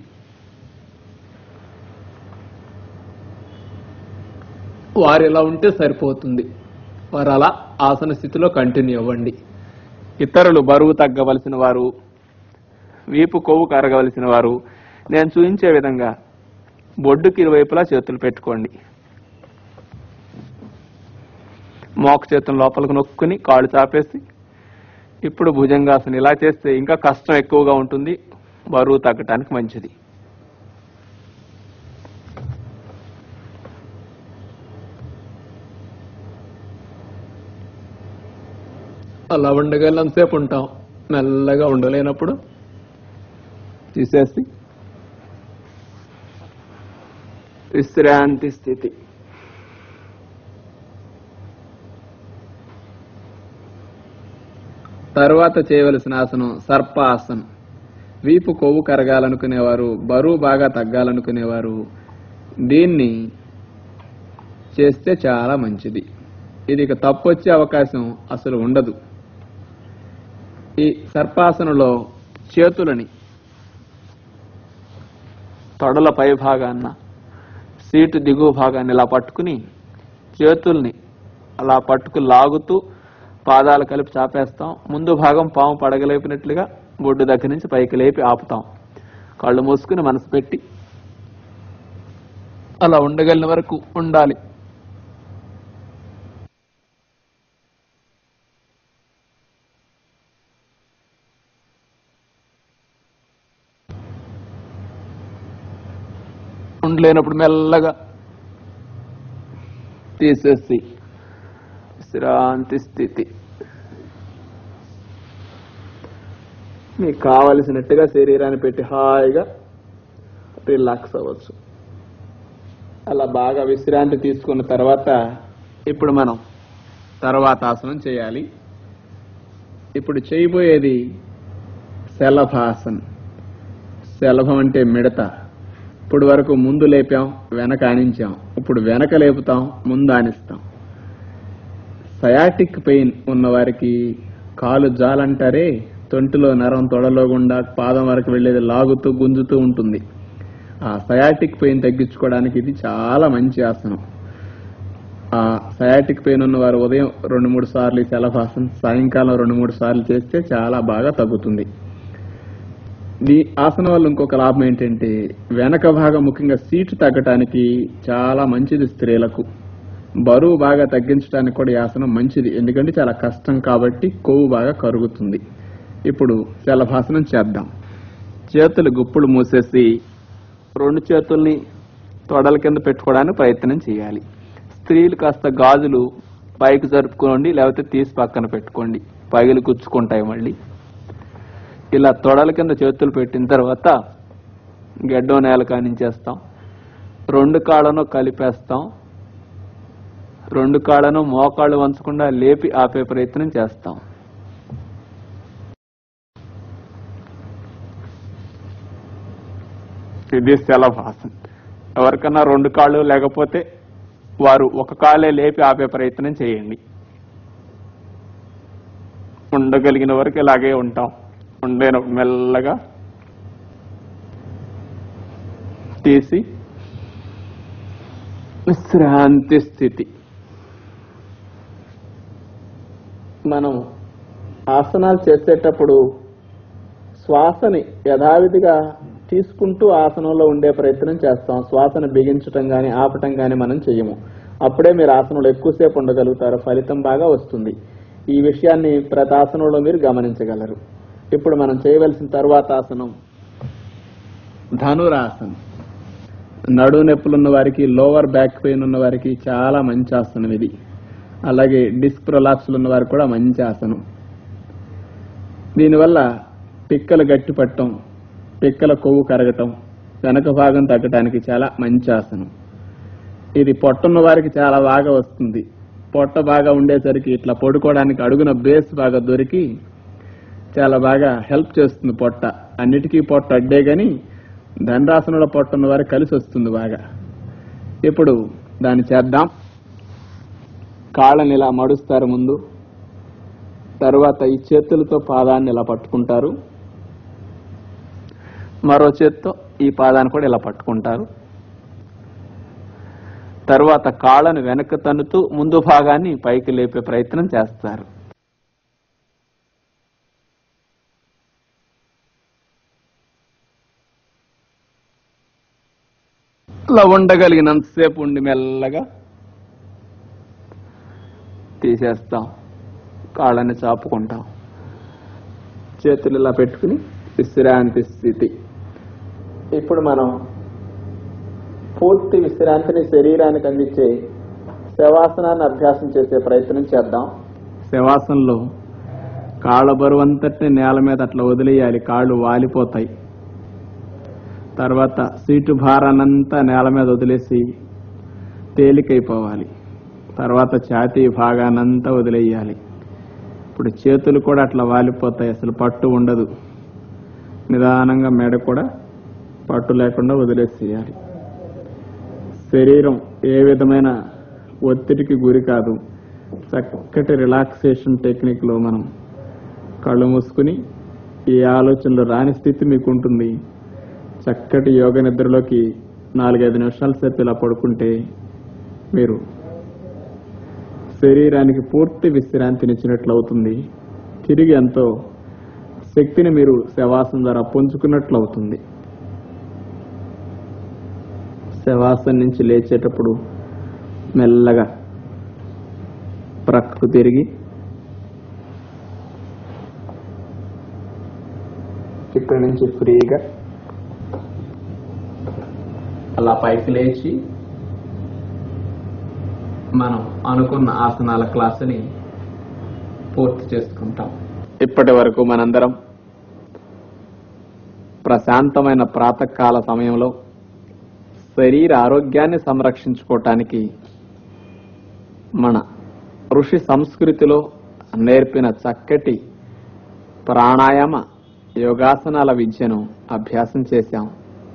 వారు ఇలా ఉంటే సరిపోతుంది వారు అలా ఆసన స్థితిలో కంటిన్యూ అవ్వండి ఇతరులు బరువు తగ్గవలసిన వారు వీపు కొవ్వు కరగవలసిన వారు నేను చూపించే విధంగా బొడ్డుకి ఇరువైపులా చేతులు పెట్టుకోండి మోక చేతులు లోపలికి నొక్కుని కాళ్ళు చాపేసి ఇప్పుడు భుజంగాసన ఇలా చేస్తే ఇంకా కష్టం ఎక్కువగా ఉంటుంది బరువు తగ్గటానికి మంచిది అలా ఉండగలంతసేపు ఉంటాం మెల్లగా ఉండలేనప్పుడు తీసేసి విశ్రాంతి స్థితి తర్వాత చేయవలసిన ఆసనం సర్పాసనం వీపు కొవ్వు కరగాలనుకునేవారు బరువు బాగా తగ్గాలనుకునేవారు దీన్ని చేస్తే చాలా మంచిది ఇది ఇక తప్పు వచ్చే అవకాశం అసలు ఉండదు ఈ సర్పాసనలో చేతులని తొడల పై భాగాన్న సీటు దిగువ భాగాన్ని ఇలా పట్టుకుని చేతుల్ని అలా పట్టుకు లాగుతూ పాదాలు కలిపి చాపేస్తాం ముందు భాగం పాము పడగలేపినట్లుగా బొడ్డు దగ్గర నుంచి పైకి లేపి ఆపుతాం కళ్ళు మూసుకుని మనసు పెట్టి అలా ఉండగలిగిన వరకు ఉండాలి ఉండలేనప్పుడు మెల్లగా తీసేసి విశ్రాంతి స్థితి మీకు కావలసినట్టుగా శరీరాన్ని పెట్టి హాయిగా రిలాక్స్ అవ్వచ్చు అలా బాగా విశ్రాంతి తీసుకున్న తర్వాత ఇప్పుడు మనం తర్వాత ఆసనం చేయాలి ఇప్పుడు చేయబోయేది శలభాసన్ శలభం అంటే మిడత ఇప్పుడు వరకు ముందు లేపాం వెనక ఆనించాం ఇప్పుడు వెనక లేపుతాం ముందు ఆనిస్తాం సయాటిక్ పెయిన్ ఉన్న వారికి కాలు జాలంటారే తొంటిలో నరం తొడలో గుండా పాదం వరకు వెళ్ళేది లాగుతూ గుంజుతూ ఉంటుంది ఆ సయాటిక్ పెయిన్ తగ్గించుకోవడానికి ఇది చాలా మంచి ఆసనం ఆ సయాటిక్ పెయిన్ ఉన్న వారు ఉదయం రెండు మూడు సార్లు ఈ శలభాసనం సాయంకాలం రెండు మూడు సార్లు చేస్తే చాలా బాగా తగ్గుతుంది ఈ ఆసనం వల్ల ఇంకొక లాభం ఏంటంటే వెనక భాగం ముఖ్యంగా సీటు తగ్గటానికి చాలా మంచిది స్త్రీలకు బరువు బాగా తగ్గించడానికి కూడా ఈ ఆసనం మంచిది ఎందుకంటే చాలా కష్టం కాబట్టి కొవ్వు బాగా కరుగుతుంది ఇప్పుడు శలభాసనం చేద్దాం చేతులు గుప్పులు మూసేసి రెండు చేతుల్ని తొడల కింద పెట్టుకోవడానికి ప్రయత్నం చేయాలి స్త్రీలు కాస్త గాజులు పైకి జరుపుకోండి లేకపోతే తీసి పక్కన పెట్టుకోండి పగిలి గుచ్చుకుంటాయి మళ్ళీ ఇలా తొడల కింద చేతులు పెట్టిన తర్వాత గడ్డం నేల కానించేస్తాం రెండు కాళ్ళను కలిపేస్తాం రెండు కాళ్ళను మోకాళ్ళు వంచకుండా లేపి ఆపే ప్రయత్నం చేస్తాం ఇది శలభాసన్ ఎవరికన్నా రెండు కాళ్ళు లేకపోతే వారు ఒక కాళ్ళే లేపి ఆపే ప్రయత్నం చేయండి ఉండగలిగిన వరకు ఇలాగే ఉంటాం ఉండేనప్పుడు మెల్లగా తీసి విశ్రాంతి స్థితి మనం ఆసనాలు చేసేటప్పుడు శ్వాసని యథావిధిగా తీసుకుంటూ ఆసనంలో ఉండే ప్రయత్నం చేస్తాం శ్వాసను బిగించటం కానీ ఆపటం కానీ మనం చెయ్యము అప్పుడే మీరు ఆసనంలో ఎక్కువసేపు ఉండగలుగుతారు ఫలితం బాగా వస్తుంది ఈ విషయాన్ని ప్రతి ఆసనంలో మీరు గమనించగలరు ఇప్పుడు మనం చేయవలసిన తర్వాత ఆసనం ధనురాసనం నడు నొప్పులు ఉన్న వారికి లోవర్ బ్యాక్ పెయిన్ ఉన్న వారికి చాలా మంచి ఆసనం ఇది అలాగే డిస్క్ ప్రొలాప్స్లు ఉన్న వారికి కూడా మంచి ఆసనం దీనివల్ల పిక్కలు గట్టి పట్టడం పిక్కల కొవ్వు కరగటం వెనక భాగం తగ్గటానికి చాలా మంచి ఆసనం ఇది పొట్టున్న వారికి చాలా బాగా వస్తుంది పొట్ట బాగా ఉండేసరికి ఇట్లా పడుకోవడానికి అడుగున బేస్ బాగా దొరికి చాలా బాగా హెల్ప్ చేస్తుంది పొట్ట అన్నిటికీ పొట్ట అడ్డే గాని ధనరాశనంలో పొట్ట ఉన్న వారికి కలిసి వస్తుంది బాగా ఇప్పుడు దాన్ని చేద్దాం కాళ్ళని ఇలా మడుస్తారు ముందు తరువాత ఈ చేతులతో పాదాన్ని ఇలా పట్టుకుంటారు మరో చేత్తో ఈ పాదాన్ని కూడా ఇలా పట్టుకుంటారు తరువాత కాళ్ళను వెనక్కి తన్నుతూ ముందు భాగాన్ని పైకి లేపే ప్రయత్నం చేస్తారు ఇలా ఉండగలిగినంతసేపు ఉండి మెల్లగా తీసేస్తాం కాళ్ళని చాపుకుంటాం చేతులు ఇలా పెట్టుకుని విశ్రాంతి స్థితి ఇప్పుడు మనం పూర్తి విశ్రాంతిని శరీరానికి అందించే శవాసనాన్ని అభ్యాసం చేసే ప్రయత్నం చేద్దాం శవాసనలో కాళ్ళ బరువు అంతటిని నేల మీద అట్లా వదిలేయాలి కాళ్ళు వాలిపోతాయి తర్వాత సీటు భారాన్నంతా నేల మీద వదిలేసి తేలికైపోవాలి తర్వాత ఛాతీ భాగానంతా వదిలేయాలి ఇప్పుడు చేతులు కూడా అట్లా వాలిపోతాయి అసలు పట్టు ఉండదు నిదానంగా మెడ కూడా పట్టు లేకుండా వదిలేసేయాలి శరీరం ఏ విధమైన ఒత్తిడికి గురి కాదు చక్కటి రిలాక్సేషన్ టెక్నిక్ లో మనం కళ్ళు మూసుకుని ఈ ఆలోచనలు రాని స్థితి మీకు ఉంటుంది చక్కటి యోగ నిద్రలోకి నాలుగైదు నిమిషాల సేపు ఇలా పడుకుంటే మీరు శరీరానికి పూర్తి విశ్రాంతినిచ్చినట్లు అవుతుంది తిరిగి ఎంతో శక్తిని మీరు శవాసం ద్వారా పుంజుకున్నట్లు అవుతుంది శవాసం నుంచి లేచేటప్పుడు మెల్లగా ప్రక్కకు తిరిగి ఇక్కడి నుంచి ఫ్రీగా అలా పైకి లేచి మనం అనుకున్న ఆసనాల క్లాసుని పూర్తి చేసుకుంటాం ఇప్పటి వరకు మనందరం ప్రశాంతమైన ప్రాతకాల సమయంలో శరీర ఆరోగ్యాన్ని సంరక్షించుకోవటానికి మన ఋషి సంస్కృతిలో నేర్పిన చక్కటి ప్రాణాయామ యోగాసనాల విద్యను అభ్యాసం చేశాం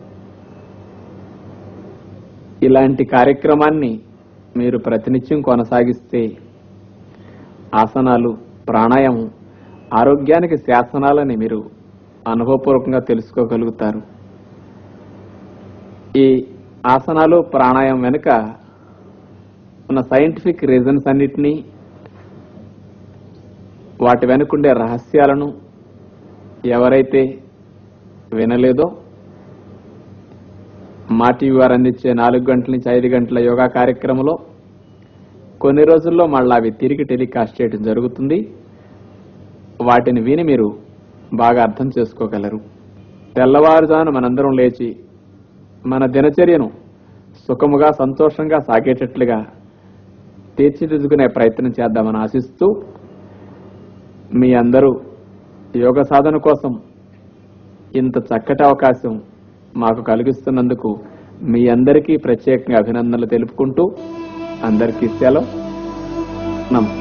ఇలాంటి కార్యక్రమాన్ని మీరు ప్రతినిత్యం కొనసాగిస్తే ఆసనాలు ప్రాణాయామం ఆరోగ్యానికి శాసనాలని మీరు అనుభవపూర్వకంగా తెలుసుకోగలుగుతారు ఈ ఆసనాలు ప్రాణాయామం వెనుక ఉన్న సైంటిఫిక్ రీజన్స్ అన్నిటినీ వాటి వెనుకుండే రహస్యాలను ఎవరైతే వినలేదో మా టీవీ వారు అందించే నాలుగు గంటల నుంచి ఐదు గంటల యోగా కార్యక్రమంలో కొన్ని రోజుల్లో మళ్ళీ అవి తిరిగి టెలికాస్ట్ చేయడం జరుగుతుంది వాటిని విని మీరు బాగా అర్థం చేసుకోగలరు తెల్లవారుజామున మనందరం లేచి మన దినచర్యను సుఖముగా సంతోషంగా సాగేటట్లుగా తీర్చిదిద్దుకునే ప్రయత్నం చేద్దామని ఆశిస్తూ మీ అందరూ యోగ సాధన కోసం ఇంత చక్కటి అవకాశం మాకు కలిగిస్తున్నందుకు మీ అందరికీ ప్రత్యేకంగా అభినందనలు తెలుపుకుంటూ అందరికీ సెలవు నమస్తే